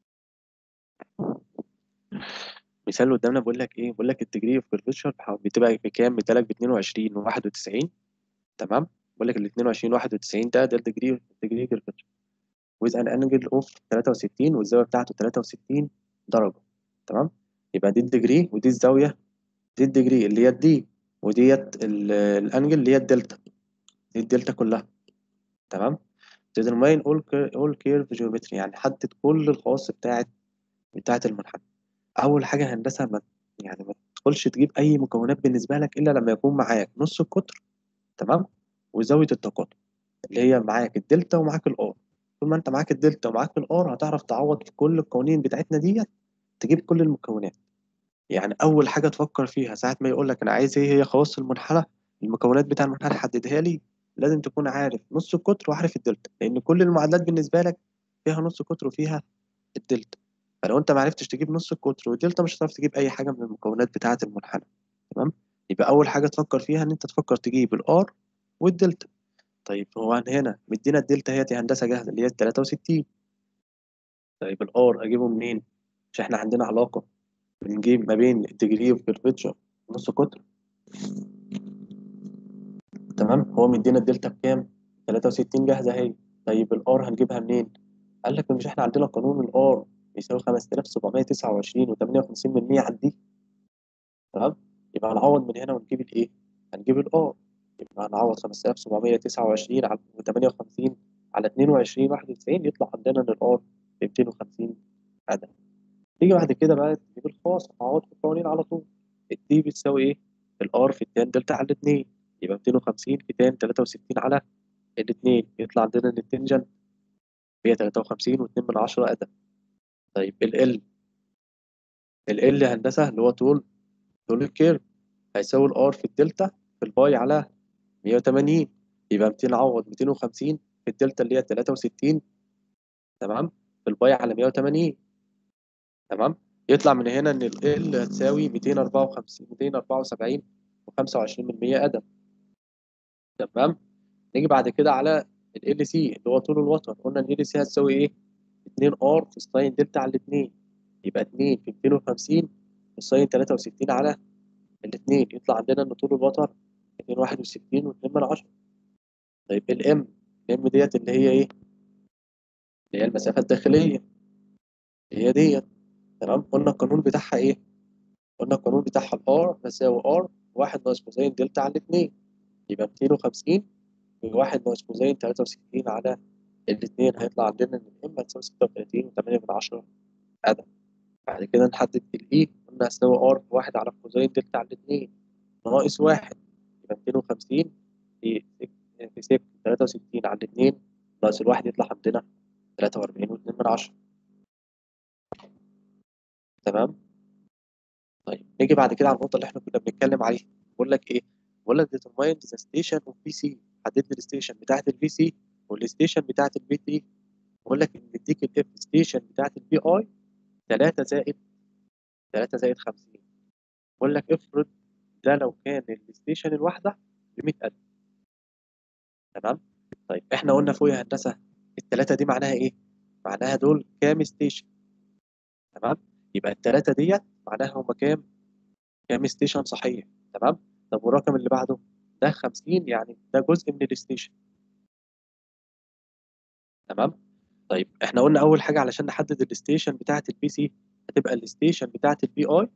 المثال اللي قدامنا بيقول لك ايه بيقول لك الديجري اوف كيرفتشر بتبقى بكام بتقول لك ب 22 و91 تمام بيقول لك ال 22 91 ده ده الديجري الديجري كيرفتشر with an angle of 63 والزاوية بتاعته 63 درجة تمام يبقى دي الديجري ودي الزاوية دي الديجري اللي هي الدي وديت ال- الانجل اللي هي الدلتا دي الدلتا كلها تمام determine all cur- all curve geometry يعني حدد كل الخواص بتاعت بتاعت المنحنى اول حاجة هندسة ما يعني ما تدخلش تجيب اي مكونات بالنسبة لك الا لما يكون معاك نص القطر تمام وزاوية التقاطع اللي هي معاك الدلتا ومعاك الار طول ما انت معاك الدلتا ومعاك الار هتعرف تعوض في كل القوانين بتاعتنا ديت تجيب كل المكونات يعني اول حاجه تفكر فيها ساعه ما يقول لك انا عايز ايه هي خواص المنحنى المكونات بتاع المنحنى حددها لي لازم تكون عارف نص القطر وعارف الدلتا لان كل المعادلات بالنسبه لك فيها نص قطر وفيها الدلتا فلو انت ما عرفتش تجيب نص القطر والدلتا مش هتعرف تجيب اي حاجه من المكونات بتاعه المنحنى تمام يبقى اول حاجه تفكر فيها ان انت تفكر تجيب الار والدلتا طيب هو هنا مدينا الدلتا هي هندسه جاهزه اللي هي 63 طيب الار اجيبه منين مش احنا عندنا علاقه بنجيب ما بين الديجري اوف كيرفتشر نص قطر تمام هو مدينا الدلتا بكام 63 جاهزه اهي طيب الار هنجيبها منين قال لك مش احنا عندنا قانون الار يساوي 5729 و58 من 100 على دي تمام يبقى هنعوض من هنا ونجيب الايه هنجيب الار يبقى هنعوض 5729 على و58 على 22 91 يطلع عندنا ان الار ب 250 عدد تيجي بعد كده بقى تجيب الخاص هتعوض في القوانين على طول الدي بتساوي ايه الار في التان دلتا على الاثنين يبقى 250 في تان 63 على الاثنين يطلع عندنا ان التنجن هي 53 و2 من 10 ادم طيب ال ال ال ال هندسه اللي هو طول طول الكيرف هيساوي الار في الدلتا في الباي على 180 يبقى 200 عوض 250 في الدلتا اللي هي 63 تمام في الباي على 180 تمام يطلع من هنا ان ال ال هتساوي 254 274 و25 من 100 ادم تمام نيجي بعد كده على ال ال سي اللي هو طول الوتر قلنا ان ال سي هتساوي ايه 2 ار في ساين دلتا على الاثنين يبقى 2 في 250 في ساين 63 على الاثنين يطلع عندنا ان طول الوتر 261 و2 من 10 طيب الام الام ديت اللي هي ايه اللي هي المسافه الداخليه هي ديت تمام قلنا القانون بتاعها ايه قلنا القانون بتاعها الار تساوي ار واحد ناقص كوزين دلتا على الاثنين يبقى 250 في واحد ناقص كوزين 63 على الاثنين هيطلع عندنا ان الام هتساوي 36 و8 من 10 عدد بعد كده نحدد الاي قلنا هتساوي ار في واحد على كوزين دلتا على الاثنين ناقص واحد يبقى 250 في سك في سك 63 على الاثنين ناقص الواحد يطلع عندنا 43 و2 من 10 تمام طيب نيجي بعد كده على النقطة اللي احنا كنا بنتكلم عليها بقول لك ايه؟ بقول لك determine the station of VC حدد لي الستيشن بتاعة الفي سي والستيشن بتاعة الفي تي بقول لك ان مديك الاف ستيشن بتاعة البي اي 3 زائد 3 زائد 50 بقول لك افرض ده لو كان الستيشن الواحدة ب 100000 تمام؟ طيب احنا قلنا فوق يا هندسة التلاتة دي معناها ايه؟ معناها دول كام ستيشن تمام؟ يبقى التلاتة ديت معناها هما كام؟ كام ستيشن صحيح تمام؟ طب والرقم اللي بعده ده 50 يعني ده جزء من الستيشن تمام؟ طيب احنا قلنا أول حاجة علشان نحدد الستيشن بتاعة البي سي هتبقى الستيشن بتاعة البي اي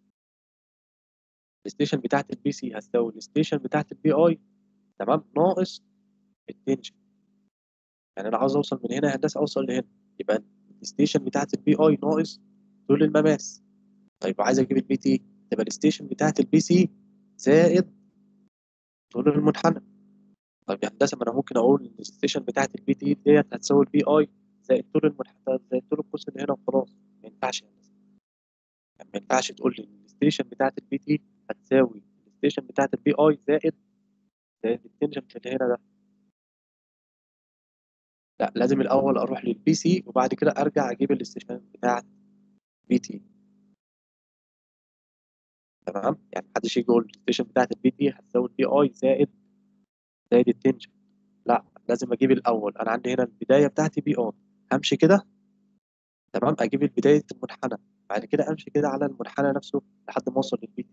الستيشن بتاعة البي سي هتساوي الستيشن بتاعة البي اي تمام ناقص التنشن يعني انا عاوز اوصل من هنا يا هندسه اوصل لهنا يبقى الستيشن بتاعت البي اي ناقص طول المماس طيب عايز اجيب البي تي تبقى الستيشن بتاعت البي سي زائد طول المنحنى طيب يا هندسه ما انا ممكن اقول ان الستيشن بتاعت البي تي ديت هتساوي البي اي زائد طول المنحنى زائد طول القوس اللي هنا وخلاص ما ينفعش يا هندسه يعني ما ينفعش تقول لي ان الستيشن بتاعت البي تي هتساوي الستيشن بتاعت البي اي زائد زائد التنجنت اللي هنا ده لا لازم الاول اروح للبي سي وبعد كده ارجع اجيب الاستيشن بتاع بي تي تمام يعني محدش يجي يقول الاستيشن بتاعت البي تي هتساوي البي اي زائد زائد التنشن لا لازم اجيب الاول انا عندي هنا البدايه بتاعتي بي اي همشي كده تمام اجيب بدايه المنحنى بعد كده امشي كده على المنحنى نفسه لحد ما اوصل للبي تي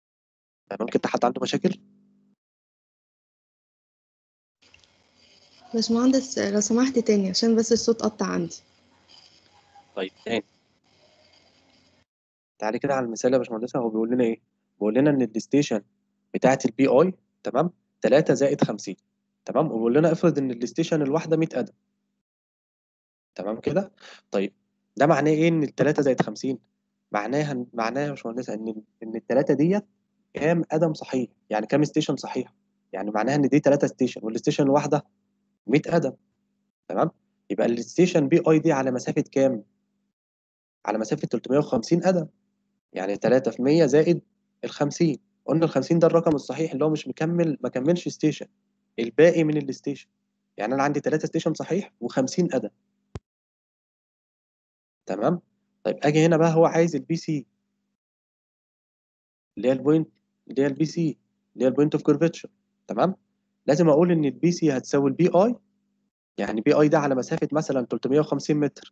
تمام كده حد عنده مشاكل باشمهندس لو سمحت تاني عشان بس الصوت قطع عندي طيب تاني تعالي كده على المثال يا باشمهندسة هو بيقول لنا ايه؟ بيقول لنا ان الستيشن بتاعت البي اي تمام 3 زائد 50 تمام وبيقول لنا افرض ان الستيشن الواحدة 100 قدم تمام كده؟ طيب ده معناه ايه ان ال 3 زائد 50 معناها معناها يا باشمهندسة ان ان الثلاثة ديت كام قدم صحيح يعني كام ستيشن صحيح يعني معناها ان دي 3 ستيشن والستيشن الواحدة 100 قدم تمام يبقى الستيشن بي اي دي على مسافة كام؟ على مسافة 350 قدم يعني 3 في 100 زائد ال 50 قلنا ال 50 ده الرقم الصحيح اللي هو مش مكمل ما كملش ستيشن الباقي من الستيشن يعني انا عندي 3 ستيشن صحيح و50 قدم تمام طيب اجي هنا بقى هو عايز البي سي اللي هي البوينت اللي هي البي سي اللي هي البوينت اوف كيرفتشر تمام لازم اقول ان البي سي هتساوي البي اي يعني بي اي ده على مسافه مثلا 350 متر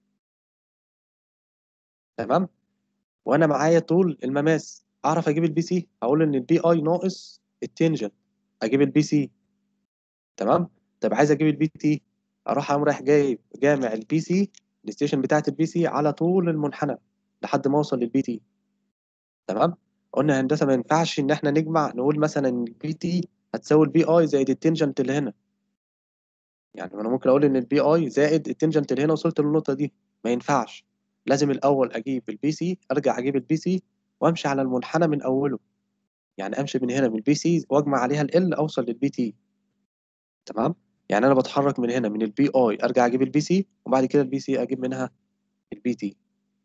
تمام وانا معايا طول المماس اعرف اجيب البي سي هقول ان البي اي ناقص التنجن اجيب البي سي تمام طب عايز اجيب البي تي اروح اقوم رايح جايب جامع البي سي الستيشن بتاعت البي سي على طول المنحنى لحد ما اوصل للبي تي تمام قلنا هندسه ما ينفعش ان احنا نجمع نقول مثلا ان البي تي هتساوي البي اي زائد التنجنت اللي هنا يعني انا ممكن اقول ان البي اي زائد التنجنت اللي هنا وصلت للنقطه دي ما ينفعش لازم الاول اجيب البي سي ارجع اجيب البي سي وامشي على المنحنى من اوله يعني امشي من هنا من البي سي واجمع عليها ال اوصل للبي تي تمام يعني انا بتحرك من هنا من البي اي ارجع اجيب البي سي وبعد كده البي سي اجيب منها البي تي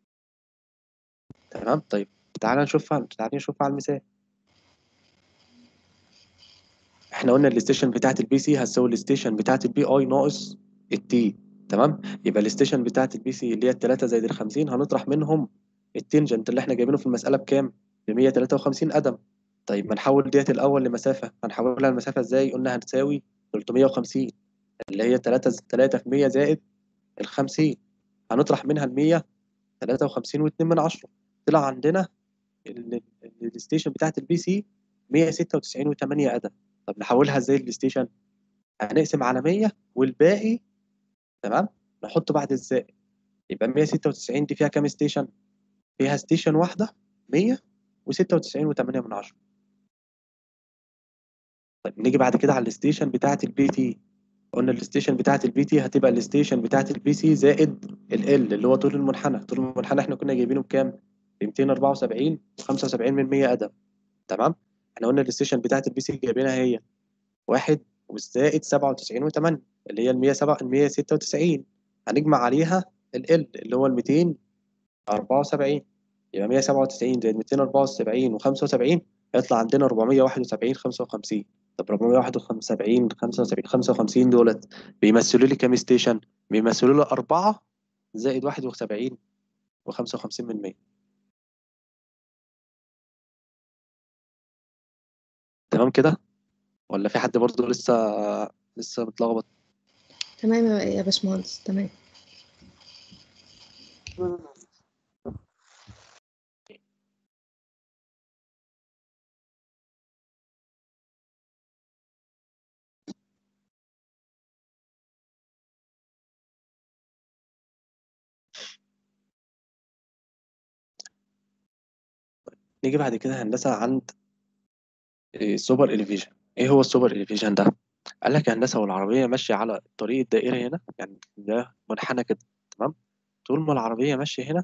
تمام طيب تعالى نشوفها تعالى نشوفها على المثال احنا قلنا الستيشن بتاعت البي سي هتساوي الستيشن بتاعت البي اي ناقص التي تمام يبقى الستيشن بتاعت البي سي اللي هي التلاتة زائد ال 50 هنطرح منهم التنجنت اللي احنا جايبينه في المسألة بكام؟ ب 153 قدم طيب ما نحول ديت الأول لمسافة هنحولها لمسافة ازاي؟ قلنا هتساوي 350 اللي هي 3 3 في 100 زائد ال 50 هنطرح منها ال 153 و2 من 10 طلع عندنا ال- ال- الستيشن بتاعت البي سي 196 و8 قدم طب نحولها ازاي الستيشن؟ هنقسم على 100 والباقي تمام نحطه بعد الزائد يبقى 196 دي فيها كام ستيشن؟ فيها ستيشن واحدة 196 و8 من 10 طيب نيجي بعد كده على الستيشن بتاعة البي تي قلنا الستيشن بتاعة البي تي هتبقى الستيشن بتاعة البي سي زائد ال ال اللي هو طول المنحنى طول المنحنى احنا كنا جايبينه بكام؟ ب 274 75 من 100 قدم تمام؟ احنا قلنا الستيشن بتاعة البي سي جايبينها هي واحد والزائد 97 و8 اللي هي ال 107 ال 196 هنجمع عليها ال ال اللي هو ال 274 يبقى 197 زائد 274 و75 هيطلع عندنا 471 55 طب 471 75 55 دولت بيمثلوا لي كام ستيشن؟ بيمثلوا لي 4 زائد 71 و55 من 100 تمام كده؟ ولا في حد برضه لسه لسه متلخبط؟ تمام يا يا باشمهندس تمام نيجي بعد كده هندسة عند السوبر إليفيشن إيه هو السوبر إليفيشن ده؟ قال لك يا هندسة والعربية ماشية على الطريق الدائري هنا يعني ده منحنى كده تمام؟ طول ما العربية ماشية هنا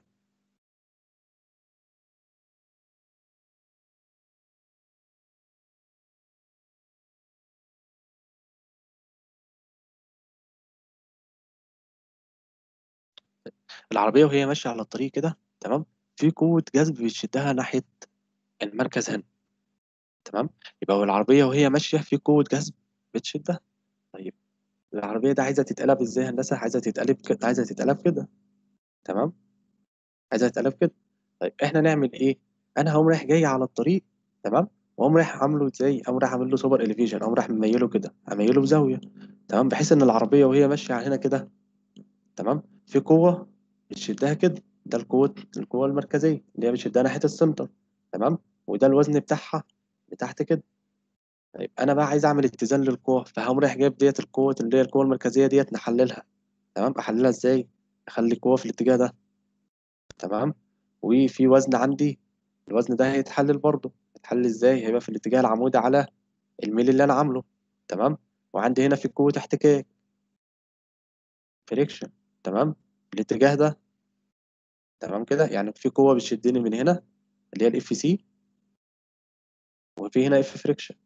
العربية وهي ماشية على الطريق كده تمام؟ في قوة جذب بتشدها ناحية المركز هنا تمام؟ يبقى العربية وهي ماشية في قوة جذب بتشدها طيب العربية دي عايزة تتقلب ازاي هندسة؟ عايزة تتقلب كده عايزة تتقلب كده تمام؟ عايزة تتقلب كده طيب احنا نعمل ايه؟ انا هقوم رايح جاي على الطريق تمام؟ واقوم رايح عامله ازاي؟ اقوم رايح عامل له سوبر اليفيشن اقوم رايح مميله كده اميله بزاوية تمام؟ بحيث ان العربية وهي ماشية هنا كده تمام؟ في قوة بتشدها كده ده القوة القوة المركزية اللي هي بتشدها ناحية السنتر تمام؟ وده الوزن بتاعها لتحت كده طيب انا بقى عايز اعمل اتزان للقوة فهقوم رايح جايب ديت القوة اللي هي القوة المركزية ديت نحللها تمام احللها ازاي اخلي القوة في الاتجاه ده تمام وفي وزن عندي الوزن ده هيتحلل برضه هيتحلل ازاي هيبقى في الاتجاه العمودي على الميل اللي انا عامله تمام وعندي هنا في قوة احتكاك فريكشن تمام الاتجاه ده تمام كده يعني في قوة بتشدني من هنا اللي هي الاف سي وفي هنا اف فريكشن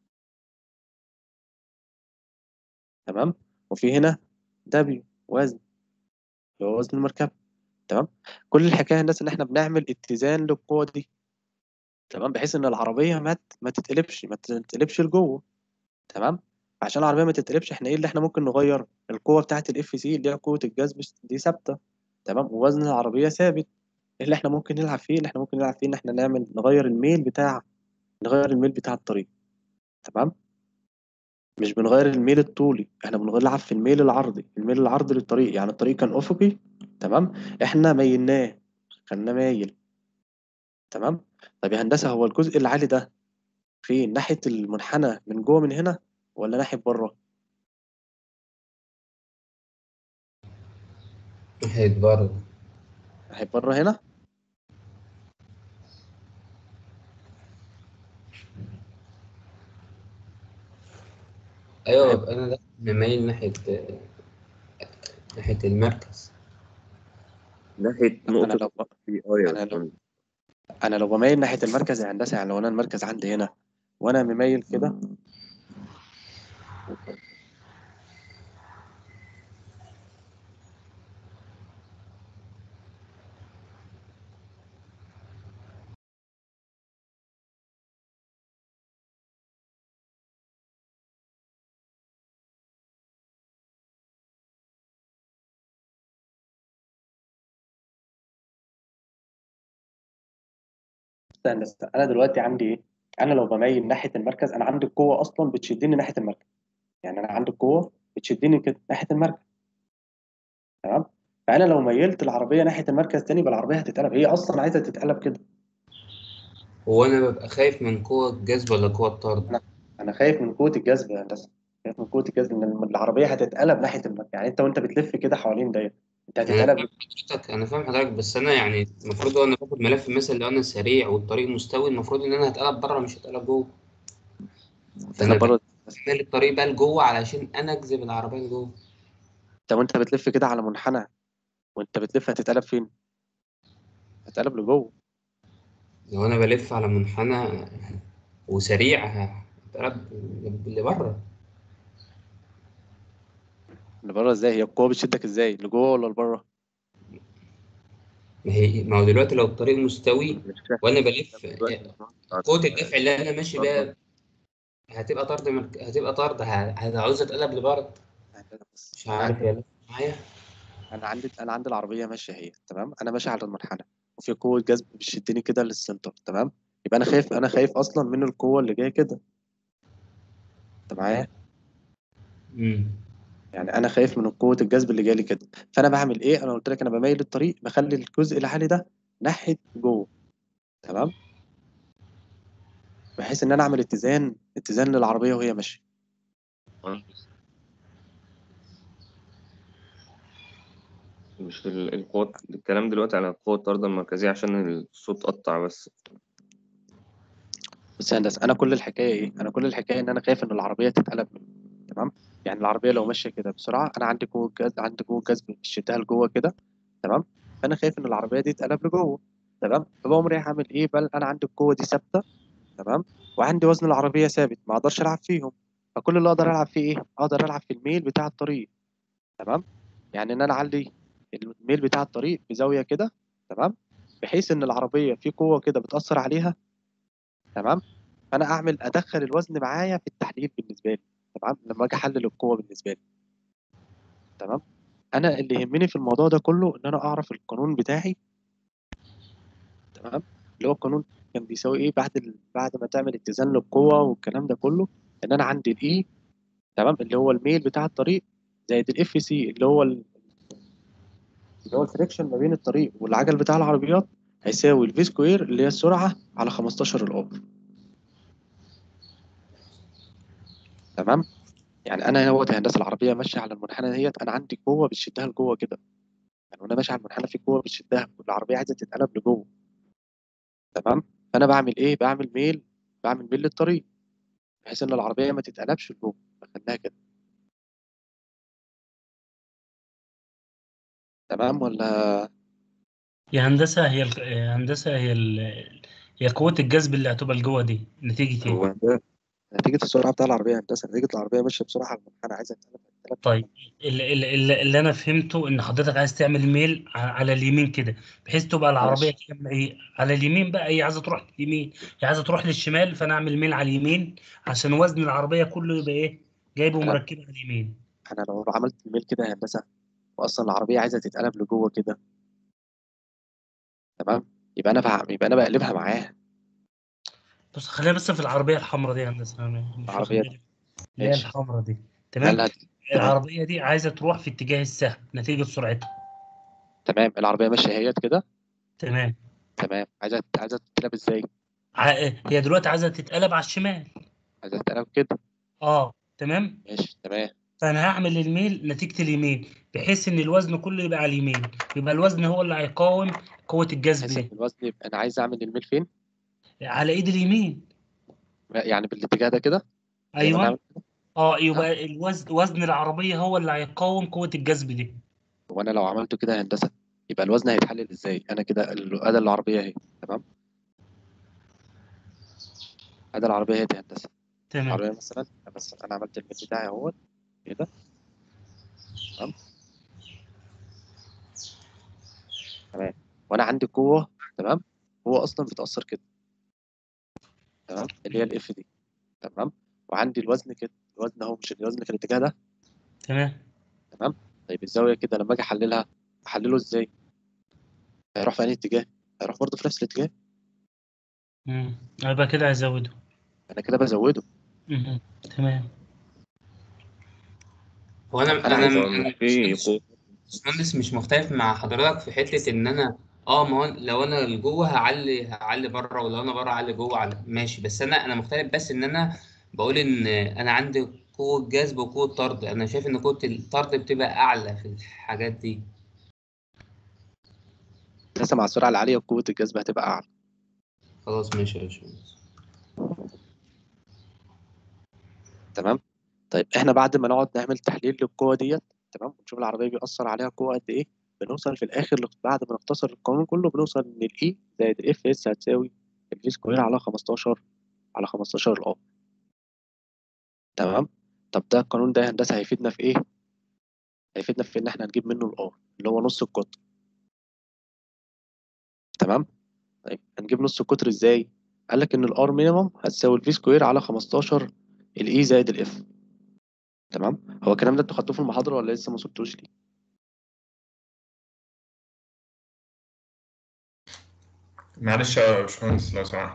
تمام وفي هنا دبليو وزن اللي هو وزن المركبة تمام كل الحكاية الناس ان احنا بنعمل اتزان للقوة دي تمام بحيث ان العربية ما ت- ما تتقلبش ما تتقلبش لجوه تمام عشان العربية ما تتقلبش احنا ايه اللي احنا ممكن نغير القوة بتاعة الاف سي اللي هي قوة الجذب دي ثابتة تمام ووزن العربية ثابت إيه اللي احنا ممكن نلعب فيه اللي احنا ممكن نلعب فيه ان احنا نعمل نغير الميل بتاع نغير الميل بتاع الطريق تمام مش بنغير الميل الطولي احنا بنلعب في الميل العرضي الميل العرضي للطريق يعني الطريق كان افقي تمام احنا ميلناه خليناه مايل تمام طب يا هندسة هو الجزء العالي ده فين ناحية المنحنى من جوه من هنا ولا ناحية بره ناحية بره ناحية بره هنا أيوة يبقى أنا ده مميل ناحية ناحية المركز ناحية انا نقطة لو في اي انا لو انا لو بميل ناحية المركز يا هندسة يعني لو انا المركز عندي هنا وانا مميل كده استنى استنى. انا دلوقتي عندي ايه انا لو بميل ناحية المركز انا عندي القوة اصلا بتشدني ناحية المركز يعني انا عندي القوة بتشدني كده ناحية المركز تمام فانا لو ميلت العربية ناحية المركز تاني يبقى العربية هتتقلب هي اصلا عايزة تتقلب كده هو أنا ببقى خايف من قوة الجذب ولا قوة الطرد؟ انا خايف من قوه الجذب يا هندسه خايف من قوه الجذب ان العربيه هتتقلب ناحيه المركز يعني انت وانت بتلف كده حوالين دايره انت أنا هتتقلب فاهم حضرتك أنا فاهم حضرتك بس أنا يعني المفروض وأنا باخد ملف مثلا لو أنا سريع والطريق مستوي المفروض إن أنا هتقلب بره مش هتقلب جوه فأنا بره بعمل الطريق بقى لجوه علشان أنا أجذب العربية لجوه انت وانت بتلف كده على منحنى وانت بتلف هتتقلب فين هتتقلب لجوه لو أنا بلف على منحنى وسريع هتقلب اللي بره اللي بره ازاي هي القوه بتشدك ازاي لجوه ولا لبره ما هي ما هو دلوقتي لو الطريق مستوي مش فاهم وانا بلف دلوقتي قوة الدفع اللي انا ماشي بيها هتبقى طرد مرك... هتبقى طرد ه- هتعوز اتقلب لبرد بص مش انا عارف عندي يا لسه معايا انا عندي انا عندي العربيه ماشيه هي تمام انا ماشي على المنحنى وفي قوه جذب بتشدني كده للسنتر تمام يبقى انا خايف انا خايف اصلا من القوه اللي جايه كده انت معايا امم يعني انا خايف من قوه الجذب اللي جالي كده فانا بعمل ايه انا قلت لك انا بميل الطريق بخلي الجزء العالي ده ناحيه جوه تمام بحيث ان انا اعمل اتزان اتزان للعربيه وهي ماشيه مش ال- القوة الكلام دلوقتي على قوة الطردة المركزية عشان الصوت قطع بس بص يا هندسه انا كل الحكايه ايه انا كل الحكايه ان انا خايف ان العربيه تتقلب مني تمام يعني العربيه لو ماشيه كده بسرعه انا عندي قوه جذب عندي قوه جذب شدها لجوه كده تمام فانا خايف ان العربيه دي تتقلب لجوه تمام فبقوم رايح اعمل ايه بل انا عندي القوه دي ثابته تمام وعندي وزن العربيه ثابت ما اقدرش العب فيهم فكل اللي اقدر العب فيه ايه اقدر العب في الميل بتاع الطريق تمام يعني ان انا اعلي الميل بتاع الطريق بزاويه كده تمام بحيث ان العربيه في قوه كده بتاثر عليها تمام فانا اعمل ادخل الوزن معايا في التحليل بالنسبه لي تمام لما اجي احلل القوه بالنسبه لي تمام انا اللي يهمني في الموضوع ده كله ان انا اعرف القانون بتاعي تمام اللي هو القانون كان بيساوي ايه بعد ال... بعد ما تعمل اتزان للقوه والكلام ده كله ان انا عندي الاي تمام اللي هو الميل بتاع الطريق زائد الاف سي اللي هو ال... اللي هو الفريكشن ما بين الطريق والعجل بتاع العربيات هيساوي الفي سكوير اللي هي السرعه على 15 الار تمام يعني انا هو هندسه العربيه ماشيه على المنحنى ديت انا عندي قوه بتشدها لجوه كده يعني وانا ماشي على المنحنى في قوه بتشدها والعربيه عايزه تتقلب لجوه تمام فانا بعمل ايه بعمل ميل بعمل ميل للطريق بحيث ان العربيه ما تتقلبش لجوه بخليها كده تمام ولا يا هندسة هي ال... يا هندسة هي ال... هي قوة الجذب اللي هتبقى لجوه دي نتيجة هو ايه؟ ده نتيجه السرعه بتاع العربيه هندسه نتيجه العربيه ماشيه بسرعه على المنحنى عايزه تتقلب تتقلب طيب اللي, اللي, اللي انا فهمته ان حضرتك عايز تعمل ميل ع- على اليمين كده بحيث تبقى العربية ماشي. كده ايه على اليمين بقى هي عايزة تروح اليمين هي عايزة تروح للشمال فانا اعمل ميل على اليمين عشان وزن العربية كله يبقى ايه جايبه أنا- مركبه على اليمين انا لو عملت الميل كده يا هندسه واصلا العربيه عايزه تتقلب لجوه كده تمام يبقى انا بع... يبقى انا بقلبها معاها بص خلينا بس في العربية الحمراء دي يا هندسة أنا مش واخد العربية بالي. اللي هي ماشي. الحمراء دي تمام مالها العربية دي عايزة تروح في اتجاه السهم نتيجة سرعتها تمام العربيه ماشيه هي كده تمام تمام عايزه عايزه تتقلب ازاي ع- هي دلوقتي عايزة تتقلب على الشمال عايزه تتقلب كده اه تمام ماشي تمام فأنا هعمل الميل نتيجة اليمين بحيث إن الوزن كله يبقى على اليمين يبقى الوزن هو اللي هيقاوم قوة الجذب بحيث ان دي الوزن يبقى انا عايز اعمل الميل فين على إيد اليمين يعني بالاتجاه ده كده زي ما أنا أيوه عامل كده اه يبقى الوزن وزن العربية هو اللي هيقاوم قوة الجذب دي وانا لو عملته كده يا هندسه يبقى الوزن هيتحلل ازاي انا كده ال- ادي العربيه اهي تمام ادي العربيه اهي دي يا هندسه تمام العربيه مثلا مثلا انا عملت الميل بتاعي اهوت كده تمام تمام وانا عندي قوه تمام قوه اصلا بتاثر كده تمام اللي هي الاف دي تمام وعندي الوزن كده الوزن اهو مش الوزن في الاتجاه ده تمام تمام طيب الزاويه كده لما اجي احللها احلله ازاي هيروح في انهي اتجاه هيروح برضه في نفس الاتجاه مم. يبقى كده هزوده انا كده بزوده مم. تمام هو انا أنا انا عايز أقول انا في مش- قوة باشمهندس مش مختلف مع حضرتك في حته ان انا اه ما هو لو انا لجوه هعلي هعلي بره ولو انا بره هعلي جوه على ماشي بس انا انا مختلف بس ان انا بقول ان انا عندي قوه جذب وقوه طرد انا شايف ان قوه الطرد بتبقى اعلى في الحاجات دي لسه مع السرعه العاليه قوه الجذب هتبقى اعلى خلاص ماشي يا باشمهندس تمام طيب احنا بعد ما نقعد نعمل تحليل للقوه ديت تمام ونشوف العربيه بيأثر عليها قوه قد ايه بنوصل في الاخر لق- بعد ما نختصر القانون كله بنوصل ان الاي زائد الاف اس هتساوي الفي سكوير على 15 على 15 الار تمام طب ده القانون ده يا هندسه هيفيدنا في ايه هيفيدنا في ان احنا نجيب منه الار اللي هو نص القطر تمام طيب هنجيب نص القطر ازاي قال لك ان الار مينيمم هتساوي الفي سكوير على 15 الاي زائد الاف تمام هو الكلام ده انتوا خدتوه في المحاضره ولا لسه ما وصلتوش ليه معلش يا باشمهندس لو سمحت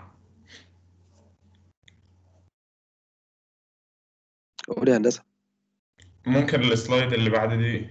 قول يا هندسه ممكن السلايد اللي بعد دي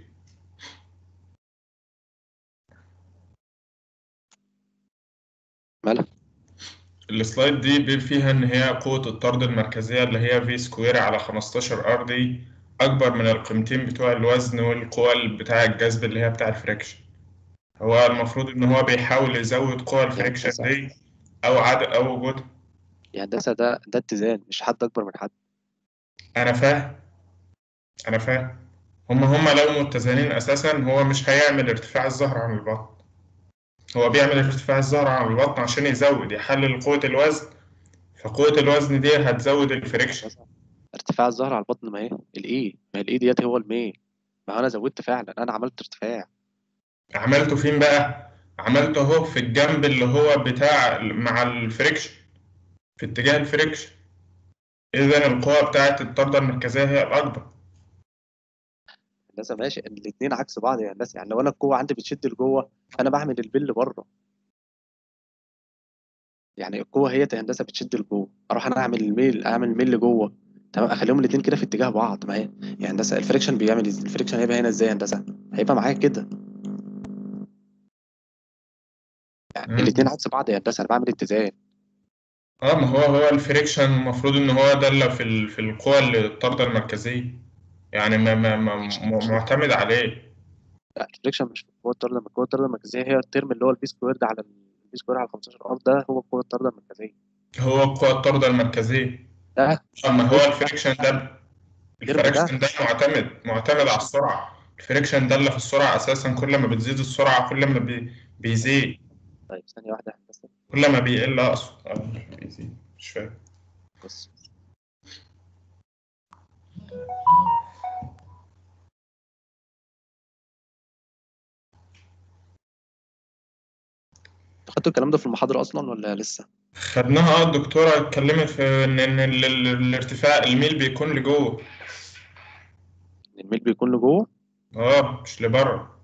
مالها السلايد دي بيبقى فيها إن هي قوة الطرد المركزية اللي هي في سكوير على 15 ار دي أكبر من القيمتين بتوع الوزن والقوى بتاع الجذب اللي هي بتاع الفريكشن هو المفروض إن هو بيحاول يزود قوى الفريكشن هندسة. دي أو عدد أو وجودها يا هندسه ده ده اتزان مش حد اكبر من حد أنا فاهم أنا فاهم هما هما لو متزنين أساسا هو مش هيعمل ارتفاع الظهر عن البطن هو بيعمل ارتفاع الظهر عن البطن عشان يزود يحلل قوة الوزن فقوة الوزن دي هتزود الفريكشن هندسة، ارتفاع الظهر على البطن ما هي الاي ما هي الاي ديت هو الميل ما هو انا زودت فعلا انا عملت ارتفاع عملته فين بقى؟ عملته اهو في الجنب اللي هو بتاع مع الفريكشن في اتجاه الفريكشن إذا القوة بتاعت الطردة المركزية هي الأكبر هندسه ماشي الاثنين عكس بعض يا هندسه يعني لو انا القوه عندي بتشد لجوه فانا بعمل البل بره يعني القوه هي يا هندسه بتشد لجوه اروح انا اعمل الميل اعمل الميل لجوه تمام اخليهم الاثنين كده في اتجاه بعض ما هي يا هندسه الفريكشن بيعمل إز- الفريكشن هيبقى هنا ازاي يا هندسه هيبقى معايا كده يعني مم. الاثنين عكس بعض يا هندسه انا بعمل اتزان اه ما هو هو الفريكشن المفروض ان هو دالة في ال... في القوى اللي الطاردة المركزية يعني ما ما ما م- معتمد عليه لا الفريكشن مش في القوه الطارده القوه الطارده المركزيه هي الترم اللي هو البي سكويرد على البي سكوير على 15 ار ده هو القوه الطارده المركزيه هو القوى الطاردة المركزية ده اما هو الفريكشن ده الترم ده الفريكشن ده معتمد معتمد على السرعة الفريكشن دالة في السرعة اساسا كل ما بتزيد السرعة كل ما بي... بيزيد طيب ثانيه واحده يا هندسه كل ما بيقل اقصد آه، بيزيد مش فاهم بص خدتوا الكلام ده في المحاضره اصلا ولا لسه خدناها اه الدكتورة اتكلمت في ان ان ال- ال- الارتفاع الميل بيكون لجوه الميل بيكون لجوه اه مش لبره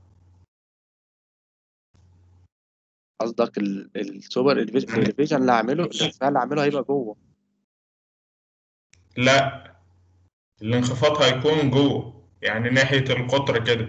قصدك ال- السوبر الفيجن اللي هعمله الارتفاع اللي هعمله هيبقى جوه لا الانخفاض هيكون جوه يعني ناحية القطر كده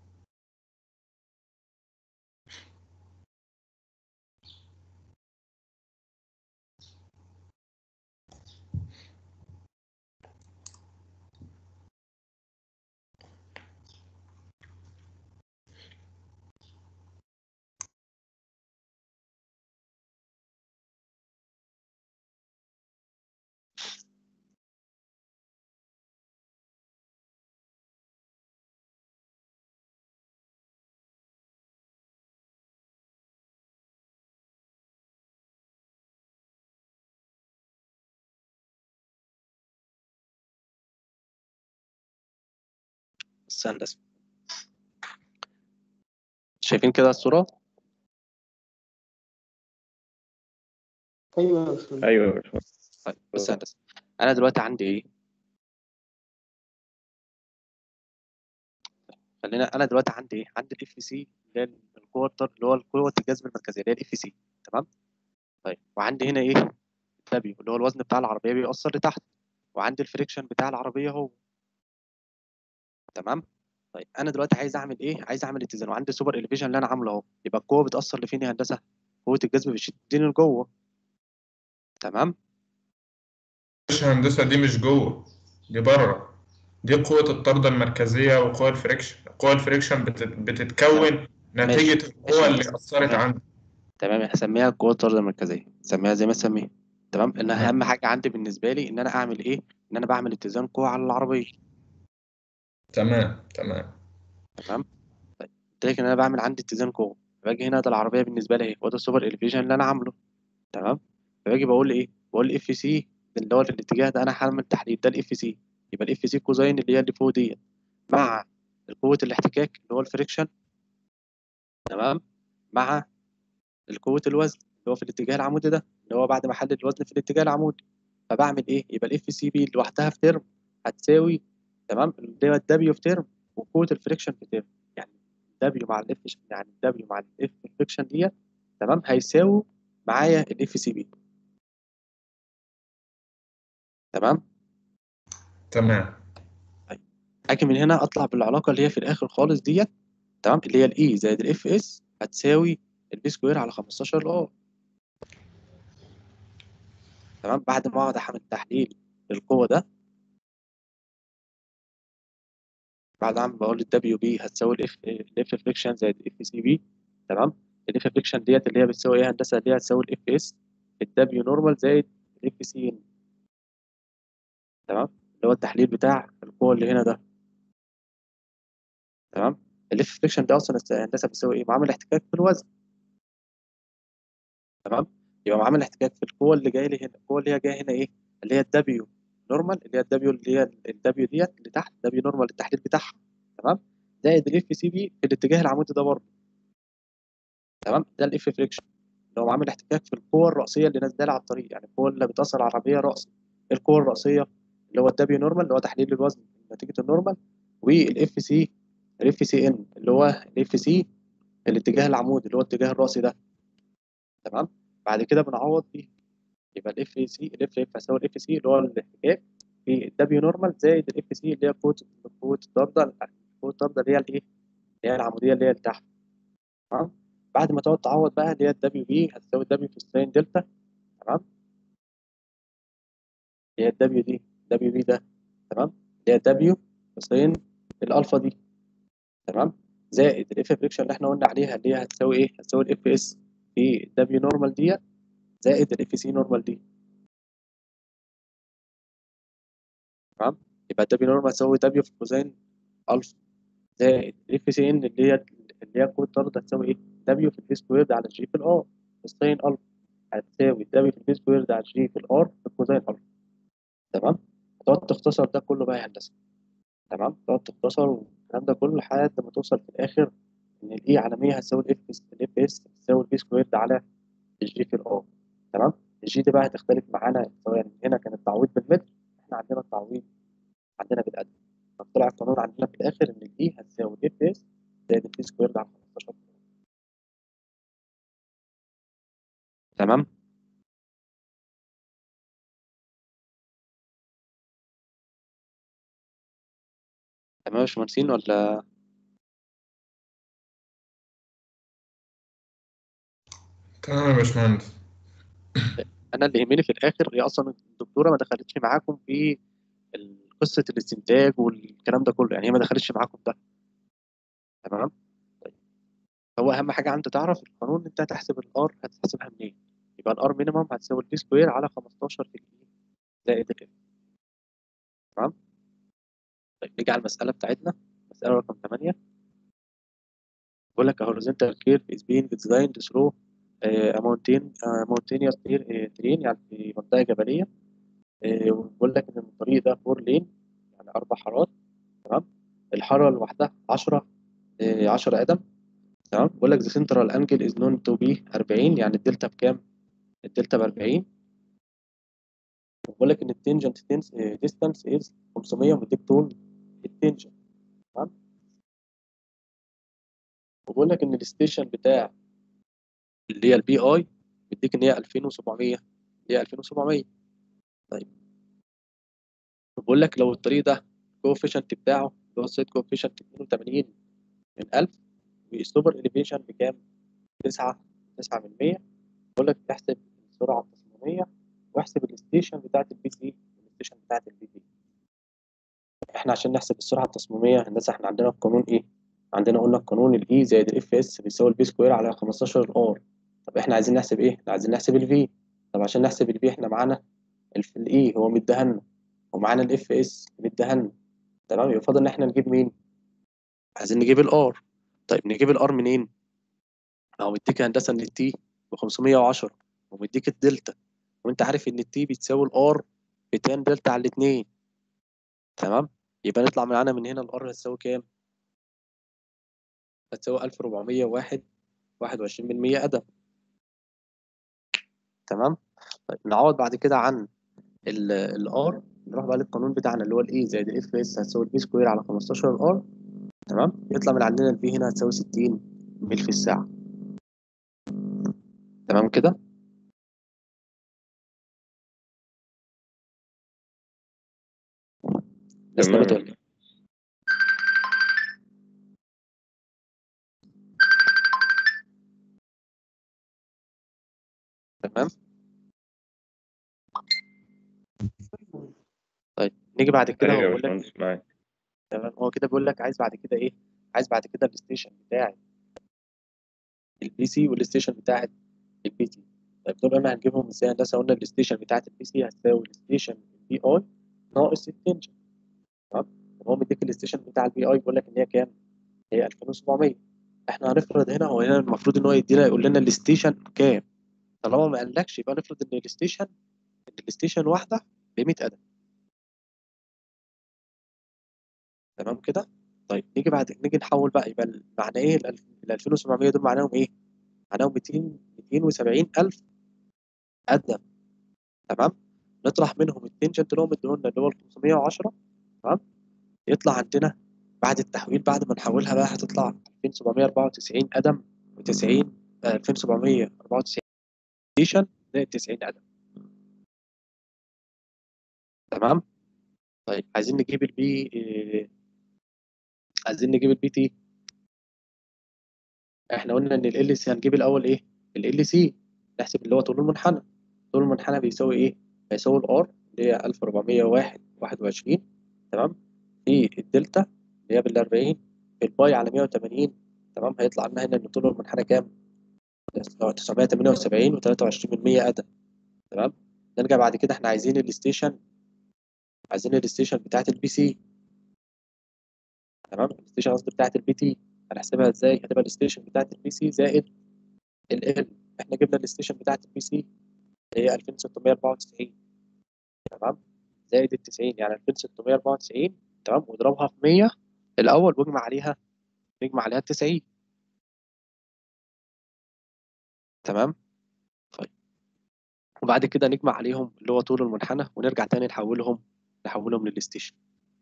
بس هندسه شايفين كده الصوره ايوه يا باشمهندس. ايوه يا باشمهندس. طيب بس يا هندسه انا دلوقتي عندي ايه خلينا انا دلوقتي عندي ايه عندي الاف سي اللي هي القوه الطر- اللي هو قوه الجذب المركزيه اللي هي الاف سي تمام طيب وعندي هنا ايه الدبليو اللي هو الوزن بتاع العربيه بيأثر لتحت وعندي الفريكشن بتاع العربيه هو تمام طيب انا دلوقتي عايز اعمل ايه عايز اعمل اتزان وعندي السوبر اليفيشن اللي انا عامله اهو يبقى القوه بتأثر لفين يا هندسه قوه الجذب بتشدني لجوه تمام مش هندسة دي مش جوه دي بره دي قوة الطاردة المركزية وقوة الفريكشن قوة الفريكشن بتت... بتتكون نتيجة القوة اللي ماشي. أثرت تمام. عندك تمام هسميها القوه الطارده المركزيه سميها زي ما تسميها تمام ان تمام. اهم حاجه عندي بالنسبه لي ان انا اعمل ايه ان انا بعمل اتزان قوه على العربيه تمام تمام تمام طيب قلت لك ان انا بعمل عندي اتزان قوه باجي هنا ده العربيه بالنسبه لي اهي وده السوبر اليفيشن اللي انا عامله تمام فباجي بقول ايه بقول اف سي اللي هو في الاتجاه ده انا هعمل تحديد ده الاف سي يبقى الاف سي كوزين اللي هي اللي فوق ديت مع قوه الاحتكاك اللي هو الفريكشن تمام مع قوه الوزن اللي هو في الاتجاه العمودي ده اللي هو بعد ما احلل الوزن في الاتجاه العمودي فبعمل ايه يبقى الاف سي بي لوحدها في ترم هتساوي تمام اللي هو الدبليو في ترم وقوه الفريكشن في ترم يعني دبليو مع الاف يعني الدبليو مع الاف فريكشن ديت تمام هيساوي معايا الاف سي بي تمام تمام اجي من هنا اطلع بالعلاقه اللي هي في الاخر خالص ديت تمام اللي هي الاي زائد الاف اس هتساوي البي سكوير على 15 ار تمام بعد ما اقعد اعمل تحليل للقوه ده بعد ما بقول الدبليو بي هتساوي الاف الاف فريكشن زائد الاف سي بي تمام الاف فريكشن ديت اللي هي بتساوي ايه هندسه اللي هي هتساوي الاف اس الدبليو نورمال زائد الاف سي ان تمام اللي هو التحليل بتاع القوه اللي هنا ده تمام الاف فريكشن ده اصلا هندسه بتساوي ايه معامل احتكاك في الوزن تمام يبقى معامل احتكاك في القوه اللي جايه لي هنا القوه اللي هي جايه هنا ايه اللي هي الدبليو نورمال اللي هي الدبليو اللي هي الدبليو ديت اللي تحت دبليو نورمال التحليل بتاعها تمام زائد الاف سي بي في الاتجاه العمودي ده برضه تمام ده الاف فريكشن اللي هو معامل احتكاك في القوه الرئيسيه اللي نازله لي على الطريق يعني القوه اللي بتاثر على العربيه راسا القوه الرئيسيه اللي هو الدبليو نورمال اللي هو تحليل الوزن نتيجه النورمال والاف سي الاف سي ان اللي هو الاف سي الاتجاه العمودي اللي هو الاتجاه الراسي ده تمام بعد كده بنعوض بيه يبقى الاف سي الاف اف هيساوي الاف سي اللي هو الاحتكاك في الدبليو نورمال زائد الاف سي اللي هي قوه قوه الطرده قوه الطرده اللي هي الايه اللي هي العموديه اللي هي لتحت تمام بعد ما تقعد تعوض بقى اللي هي الدبليو بي هتساوي الدبليو في الساين دلتا تمام هي الدبليو دي دبليو بي ده تمام اللي هي دبليو كوساين الالفا دي تمام زائد الاف فريكشن اللي احنا قلنا عليها اللي هي هتساوي ايه هتساوي الاف اس في الدبليو نورمال ديت زائد الاف سي نورمال دي تمام يبقى الدبليو نورمال هتساوي دبليو في كوزين الفا زائد الاف سي ان اللي هي اللي هي كود طرد هتساوي ايه دبليو في الفي سكويرد على جي في الار كوسين الفا هتساوي دبليو في الفي سكويرد على جي في الار في كوزين الفا تمام هتقعد تختصر ده كله بقى يا هندسه تمام تقعد تختصر والكلام ده كله لحد ما توصل في الاخر ان الاي على 100 هتساوي الاف اس الاف اس هتساوي البي سكويرد على الجي في الار تمام الجي دي بقى هتختلف معانا سواء هنا كان التعويض بالمتر احنا عندنا التعويض عندنا بالقدم فطلع القانون عندنا في الاخر ان الاي هتساوي الاف اس زائد البي سكويرد على 15 تمام تمام يا باشمهندسين ولا تمام يا باشمهندس انا اللي يهمني في الاخر هي اصلا الدكتوره ما دخلتش معاكم في ال- قصه الاستنتاج والكلام ده كله يعني هي ما دخلتش معاكم ده تمام طيب هو اهم حاجه عندي تعرف القانون انت هتحسب الار هتحسبها منين يبقى الار مينيمم هتساوي البي سكوير على 15 في الاي زائد الاف تمام طيب نيجي على المساله بتاعتنا مساله رقم 8 بيقول لك a horizontal curve is being designed through uh, a mountain uh, mountainous ter- uh, terrain يعني في منطقه جبليه آه، وبيقول لك ان الطريق ده فور لين يعني اربع حارات تمام الحاره الواحده 10 10 قدم تمام بيقول لك the central angle is known to be 40 يعني الدلتا بكام؟ الدلتا ب 40 وبيقول لك ان التنجنت distance is 500 ومديك طول التنجنت تمام وبيقول لك ان الستيشن بتاع اللي هي البي اي مديك ان هي 2700 اللي هي 2700 طيب بقول لك لو الطريق ده الكوفيشنت بتاعه اللي هو السايد كوفيشنت 82 من 1000 والسوبر اليفيشن بكام؟ 9 9 من 100 بقول لك تحسب السرعه التصميميه واحسب الستيشن بتاعت البي سي والستيشن بتاعت البي بي احنا عشان نحسب السرعه التصميميه هندسه احنا عندنا القانون ايه؟ عندنا قلنا القانون الاي زائد الاف اس بيساوي البي سكوير على 15 الار طب احنا عايزين نحسب ايه؟ احنا عايزين نحسب الفي طب عشان نحسب الفي احنا معانا الاي هو مديها لنا ومعانا الاف اس مديها لنا تمام يبقى فاضل ان احنا نجيب مين؟ عايزين نجيب الار طيب نجيب الار منين؟ هو مديك هندسه ان التي ب 510 ومديك الدلتا وانت عارف ان التي بتساوي الار بتان دلتا على الاثنين تمام يبقى نطلع معانا من هنا الار هتساوي كام؟ هتساوي 1401 21 من 100 قدم تمام طيب نعوض بعد كده عن الار نروح بقى للقانون بتاعنا اللي هو الاي زائد الاف اس هتساوي البي سكوير على 15 الار تمام يطلع من عندنا البي هنا هتساوي 60 ميل في الساعة تمام كده الناس تمام. نامت ولا إيه؟ تمام طيب نيجي بعد كده ايوه هو يا بيقول لك باشمهندس معاك تمام هو كده بيقول لك عايز بعد كده ايه عايز بعد كده الستيشن بتاع البي سي والستيشن بتاعت البي تي طيب دول قلنا هنجيبهم ازاي هندسه قلنا الستيشن بتاعت البي سي هتساوي الستيشن البي اي ناقص التنشن تمام هو مديك الستيشن بتاع البي اي بيقول لك ان هي كام هي 2700 احنا هنفرض هنا هو هنا المفروض ان هو يدينا يقول لنا الستيشن كام طالما ما قالكش يبقى نفرض ان الستيشن ان الستيشن واحده ب 100 قدم تمام كده طيب نيجي بعد نيجي نحول بقى يبقى ال- معنى ايه ال 2700 دول معناهم ايه معناهم 200 270 الف قدم تمام نطرح منهم التنجنت اللي هو مديهولنا اللي هو ال 510 تمام يطلع عندنا بعد التحويل بعد ما نحولها بقى هتطلع 2794 قدم و90 2794 ستيشن زائد 90 قدم تمام طيب عايزين نجيب البي إيه، عايزين نجيب البي تي احنا قلنا ان ال سي هنجيب الاول ايه ال سي نحسب اللي هو طول المنحنى طول المنحنى بيساوي ايه هيساوي الار اللي هي 1401 21 تمام في الدلتا اللي هي بال 40 في الباي على 180 تمام هيطلع لنا هنا ان طول المنحنى كام؟ 978 و23 من 100 أدم تمام نرجع بعد كده احنا عايزين الستيشن عايزين الستيشن بتاعت البي سي تمام الستيشن قصدي بتاعت البي تي هنحسبها ازاي هتبقى الستيشن بتاعت البي سي زائد ال ال احنا جبنا الستيشن بتاعت البي سي اللي هي 2694 تمام زائد ال 90 يعني 2694 تمام واضربها في 100 الاول واجمع عليها نجمع عليها ال 90 تمام طيب وبعد كده نجمع عليهم اللي هو طول المنحنى ونرجع تاني نحولهم نحولهم للستيشن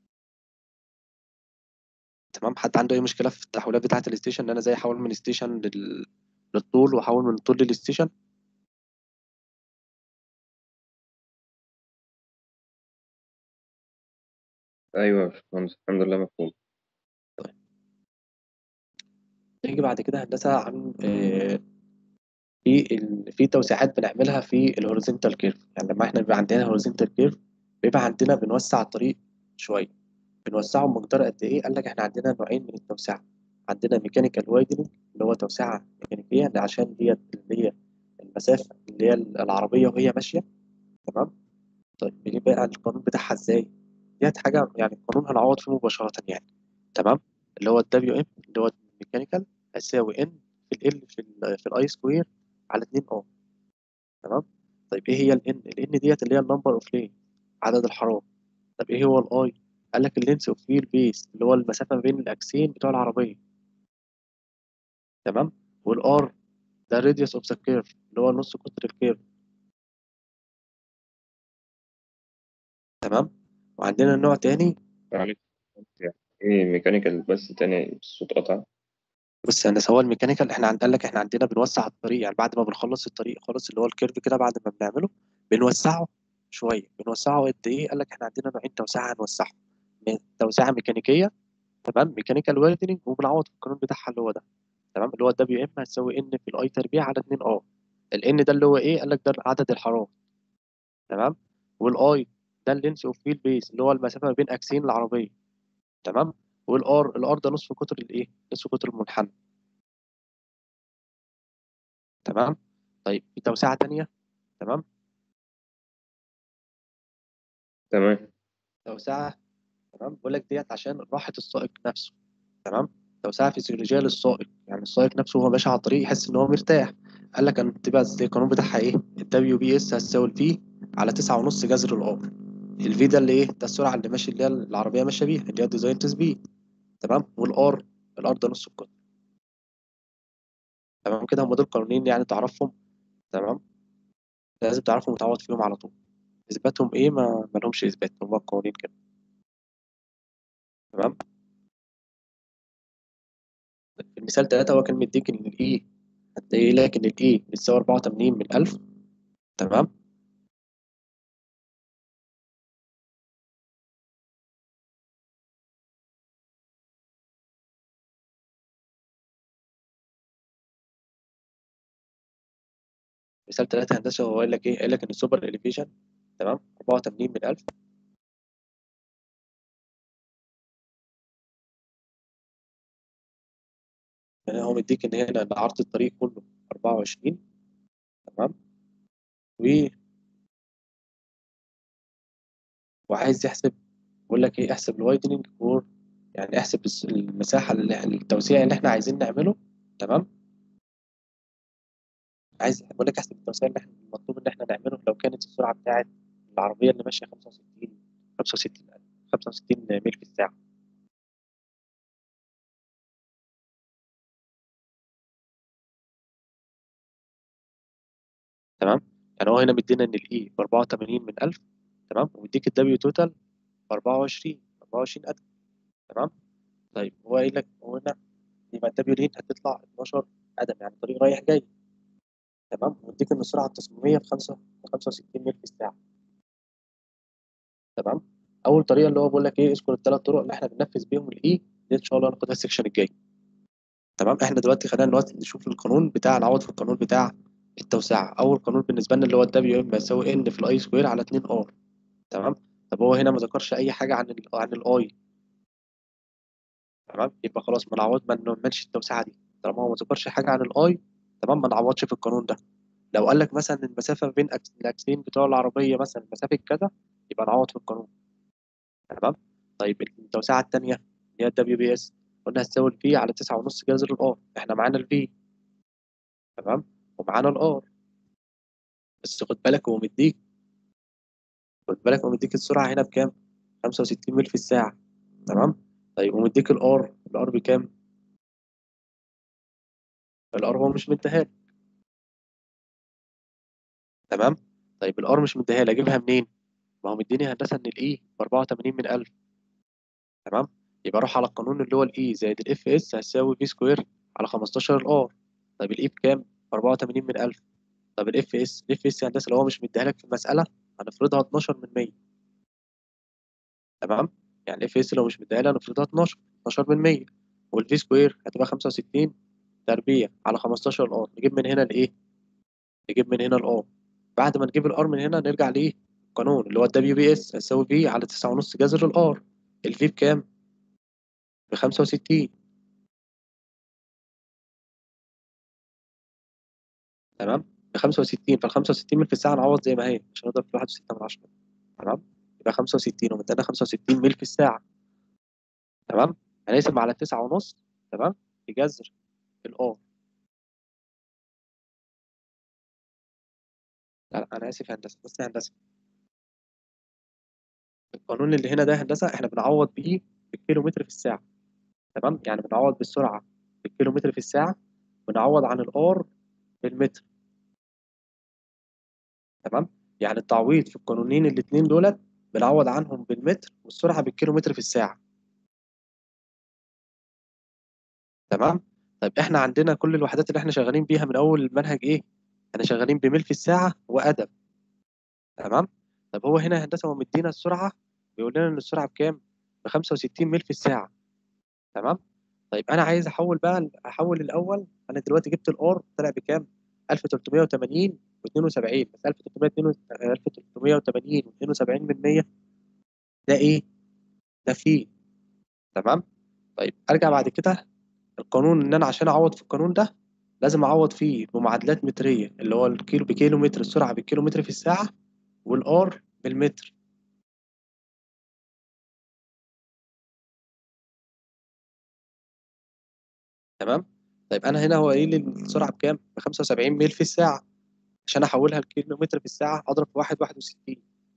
تمام حد عنده اي مشكله في التحويلات بتاعه الستيشن ان انا ازاي احول من ستيشن لل... للطول واحول من الطول للستيشن أيوة يا باشمهندس الحمد لله مفهوم نيجي بعد كده هندسه عن آه، في ال... في توسيعات بنعملها في الهوريزونتال كيرف يعني لما احنا بيبقى عندنا هوريزونتال كيرف بيبقى عندنا بنوسع الطريق شويه بنوسعه بمقدار قد ايه قال لك احنا عندنا نوعين من التوسعه عندنا ميكانيكال وايدنج اللي هو توسعه ميكانيكيه اللي عشان ديت اللي هي المسافه اللي هي العربيه وهي ماشيه تمام طيب بيجيب بقى القانون بتاعها ازاي ديت حاجه يعني القانون هنعوض فيه مباشره يعني تمام اللي هو الدبليو ام اللي هو الميكانيكال هيساوي ان في ال في ال في الاي سكوير على 2 ار تمام طيب ايه هي الان الان ديت اللي هي النمبر اوف لين عدد الحارات طب ايه هو الاي قال لك اللينس اوف ويل بيس اللي هو المسافه ما بين الاكسين بتوع العربيه تمام والار ده الراديوس اوف ذا كيرف اللي هو نص قطر الكيرف تمام وعندنا نوع تاني معلش ايه ميكانيكال بس تاني الصوت قطع بص يعني هو الميكانيكال احنا عند قال لك احنا عندنا بنوسع الطريق يعني بعد ما بنخلص الطريق خالص اللي هو الكيرف كده بعد ما بنعمله بنوسعه شويه بنوسعه قد ايه قال لك احنا عندنا نوعين توسعه هنوسعهم توسعه ميكانيكيه تمام ميكانيكال واردنج وبنعوض في القانون بتاعها اللي هو ده تمام اللي هو الدبليو ام هتساوي ان في الاي تربيع على 2 ار الان ده اللي هو ايه قال لك ده عدد الحارات تمام والاي ده اللينس اوف ويل بيس اللي هو المسافه ما بين اكسين العربيه تمام والار الار ده نصف قطر الايه نصف قطر المنحنى تمام طيب في توسعه تانية تمام تمام توسعه تمام بقول لك ديت عشان راحه السائق نفسه تمام توسعه فيزيولوجيه للسائق يعني السائق نفسه وهو ماشي على الطريق يحس ان هو مرتاح قال لك انا تبقى ازاي القانون بتاعها ايه الدبليو بي اس هتساوي الفي على تسعة ونص جذر الار الفي ده اللي ايه ده السرعه اللي ماشي اللي هي العربيه ماشيه بيها اللي هي ديزاين سبيد تمام والار الار ده نص القطر تمام كده هم دول قانونين يعني تعرفهم تمام لازم تعرفهم وتعوض فيهم على طول اثباتهم ايه ما ما لهمش اثبات هم قوانين كده تمام في المثال 3 هو كان مديك ان الاي هتلاقي لك ان الاي بتساوي 84 من 1000 تمام مثال 3 هندسه هو قال لك ايه قال لك ان السوبر اليفيشن تمام 84 من 1000 يعني هو مديك ان هنا ان عرض الطريق كله 24 تمام و وعايز يحسب بيقول لك ايه احسب الوايدنج فور يعني احسب الس- المساحه اللي التوسيع اللي احنا عايزين نعمله تمام عايز بقول لك احسب التوسيع اللي احنا المطلوب ان احنا نعمله لو كانت السرعه بتاعت العربيه اللي ماشيه 65 65 65 ميل في الساعه تمام يعني هو هنا مدينا ان الاي ب 84 من 1000 تمام ومديك الدبليو توتال ب 24 24 قدم تمام طيب هو قايل لك هو هنا يبقى الدبليو لين هتطلع 12 قدم يعني طريق رايح جاي تمام ومديك ان السرعه التصميميه ب 5 ب 65 ميل في الساعه تمام اول طريقه اللي هو بيقول لك ايه اذكر الثلاث طرق اللي احنا بننفذ بيهم الاي دي ان شاء الله هناخدها السكشن الجاي تمام احنا دلوقتي خلينا دلوقتي نشوف القانون بتاع نعوض في القانون بتاع التوسعه اول قانون بالنسبه لنا اللي هو الدبليو ام يساوي ان في الاي سكوير على 2 ار تمام طب هو هنا ما ذكرش اي حاجه عن ال عن الاي تمام يبقى خلاص ما نعوض ما نعملش التوسعه دي طالما هو ما ذكرش حاجه عن الاي تمام ما نعوضش في القانون ده لو قال لك مثلا المسافه بين أكس- الاكسين بتوع العربيه مثلا مسافه كذا يبقى نعوض في القانون تمام طيب التوسعه الثانيه اللي هي الدبليو بي اس قلنا هتساوي الفي على 9.5 جذر الار احنا معانا الفي تمام ومعانا الار بس خد بالك هو مديك خد بالك هو مديك السرعه هنا بكام 65 ميل في الساعه تمام طيب ومديك الار الار بكام الار هو مش مديها لك تمام طيب الار مش مديها لي اجيبها منين ما هو مديني هندسه ان الاي ب 84 من 1000 تمام يبقى اروح على القانون اللي هو الاي زائد الاف اس هتساوي في سكوير على 15 الار طيب الاي بكام ب 84 من 1000 طب الاف اس الاف اس هندسه اللي هو مش مديها لك في المساله هنفرضها 12 من 100 تمام يعني الاف اس لو مش مديها لي هنفرضها 12 12 من 100 والفي سكوير هتبقى 65 تربيع على 15 الار نجيب من هنا الايه نجيب من هنا الار بعد ما نجيب الار من هنا نرجع لايه القانون اللي هو الدبليو بي اس هتساوي في على 9.5 جذر الار الفي بكام ب 65 تمام ب 65 فال 65 ميل في الساعه نعوض زي ما هي عشان نضرب في 1.6 من 10 تمام يبقى 65 ومدانا 65 ميل في الساعه تمام هنقسم على 9.5 تمام في جذر الار لا لا انا اسف يا هندسه بص يا هندسه القانون اللي هنا ده هندسه احنا بنعوض بيه بالكيلومتر في الساعه تمام يعني بنعوض بالسرعه بالكيلومتر في الساعه بنعوض عن الار بالمتر تمام يعني التعويض في القانونين الاثنين دولت بنعوض عنهم بالمتر والسرعه بالكيلومتر في الساعه تمام طيب احنا عندنا كل الوحدات اللي احنا شغالين بيها من اول المنهج ايه احنا شغالين بميل في الساعه وادم تمام طب هو هنا هندسه هو مدينا السرعه بيقول لنا ان السرعه بكام ب 65 ميل في الساعه تمام طيب انا عايز احول بقى احول الاول انا دلوقتي جبت الار طلع بكام 1380 و72 بس 1380 و72 من 100 ده ايه ده فيه تمام طيب ارجع بعد كده القانون ان انا عشان اعوض في القانون ده لازم اعوض فيه بمعادلات متريه اللي هو الكيلو بكيلو متر السرعه بالكيلو متر في الساعه والار بالمتر تمام طيب انا هنا هو قايل لي السرعه بكام ب 75 ميل في الساعه عشان احولها لكيلو متر في الساعه اضرب في 1.61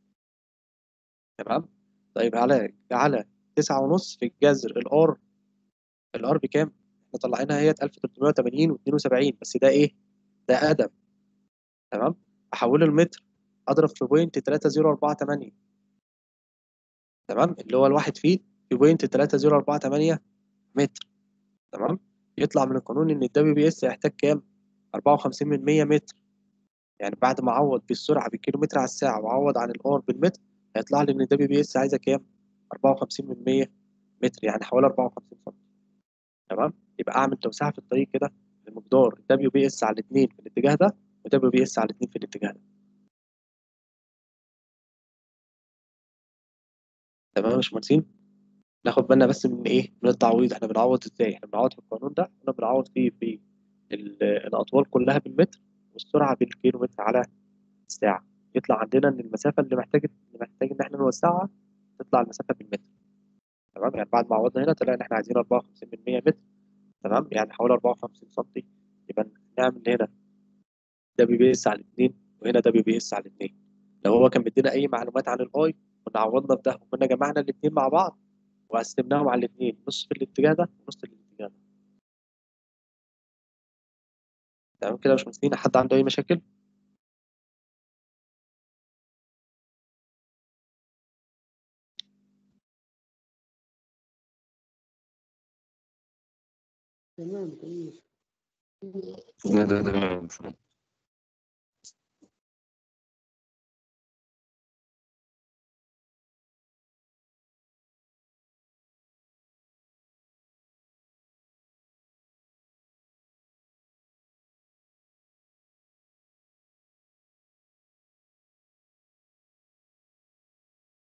تمام طيب على على 9.5 في الجذر الار الار بكام احنا طلعينها هي 1380 و72 بس ده ايه ده ادم تمام احوله لمتر اضرب في بوينت 3048 تمام اللي هو الواحد فيت في بوينت 3048 متر تمام يطلع من القانون ان الدبليو بي اس هيحتاج كام 54 من 100 متر يعني بعد ما اعوض بالسرعه بالكيلومتر على الساعه واعوض عن الار بالمتر هيطلع لي ان الدبليو بي اس عايزه كام 54 من 100 متر يعني حوالي 54 سم تمام يبقى اعمل توسعه في الطريق كده لمقدار دبليو بي اس على 2 في الاتجاه ده ودبليو بي اس على 2 في الاتجاه ده تمام يا باشمهندسين ناخد بالنا بس من ايه من التعويض احنا بنعوض ازاي احنا بنعوض في القانون ده احنا بنعوض فيه في ال- الاطوال كلها بالمتر والسرعه بالكيلو متر على الساعه يطلع عندنا ان المسافه اللي محتاج اللي محتاج ان احنا نوسعها تطلع المسافه بالمتر تمام يعني بعد ما عوضنا هنا طلع ان احنا عايزين 54 من 100 متر تمام يعني حوالي 54 سم يبقى نعمل هنا دبليو بي اس على 2 وهنا دبليو بي اس على 2 لو هو كان مدينا اي معلومات عن الاي كنا عوضنا في ده وكنا جمعنا الاثنين مع بعض وقسمناهم على الاثنين نص في الاتجاه ده ونص في الاتجاه ده تمام كده يا باشمهندسين حد عنده اي مشاكل لا ده تمام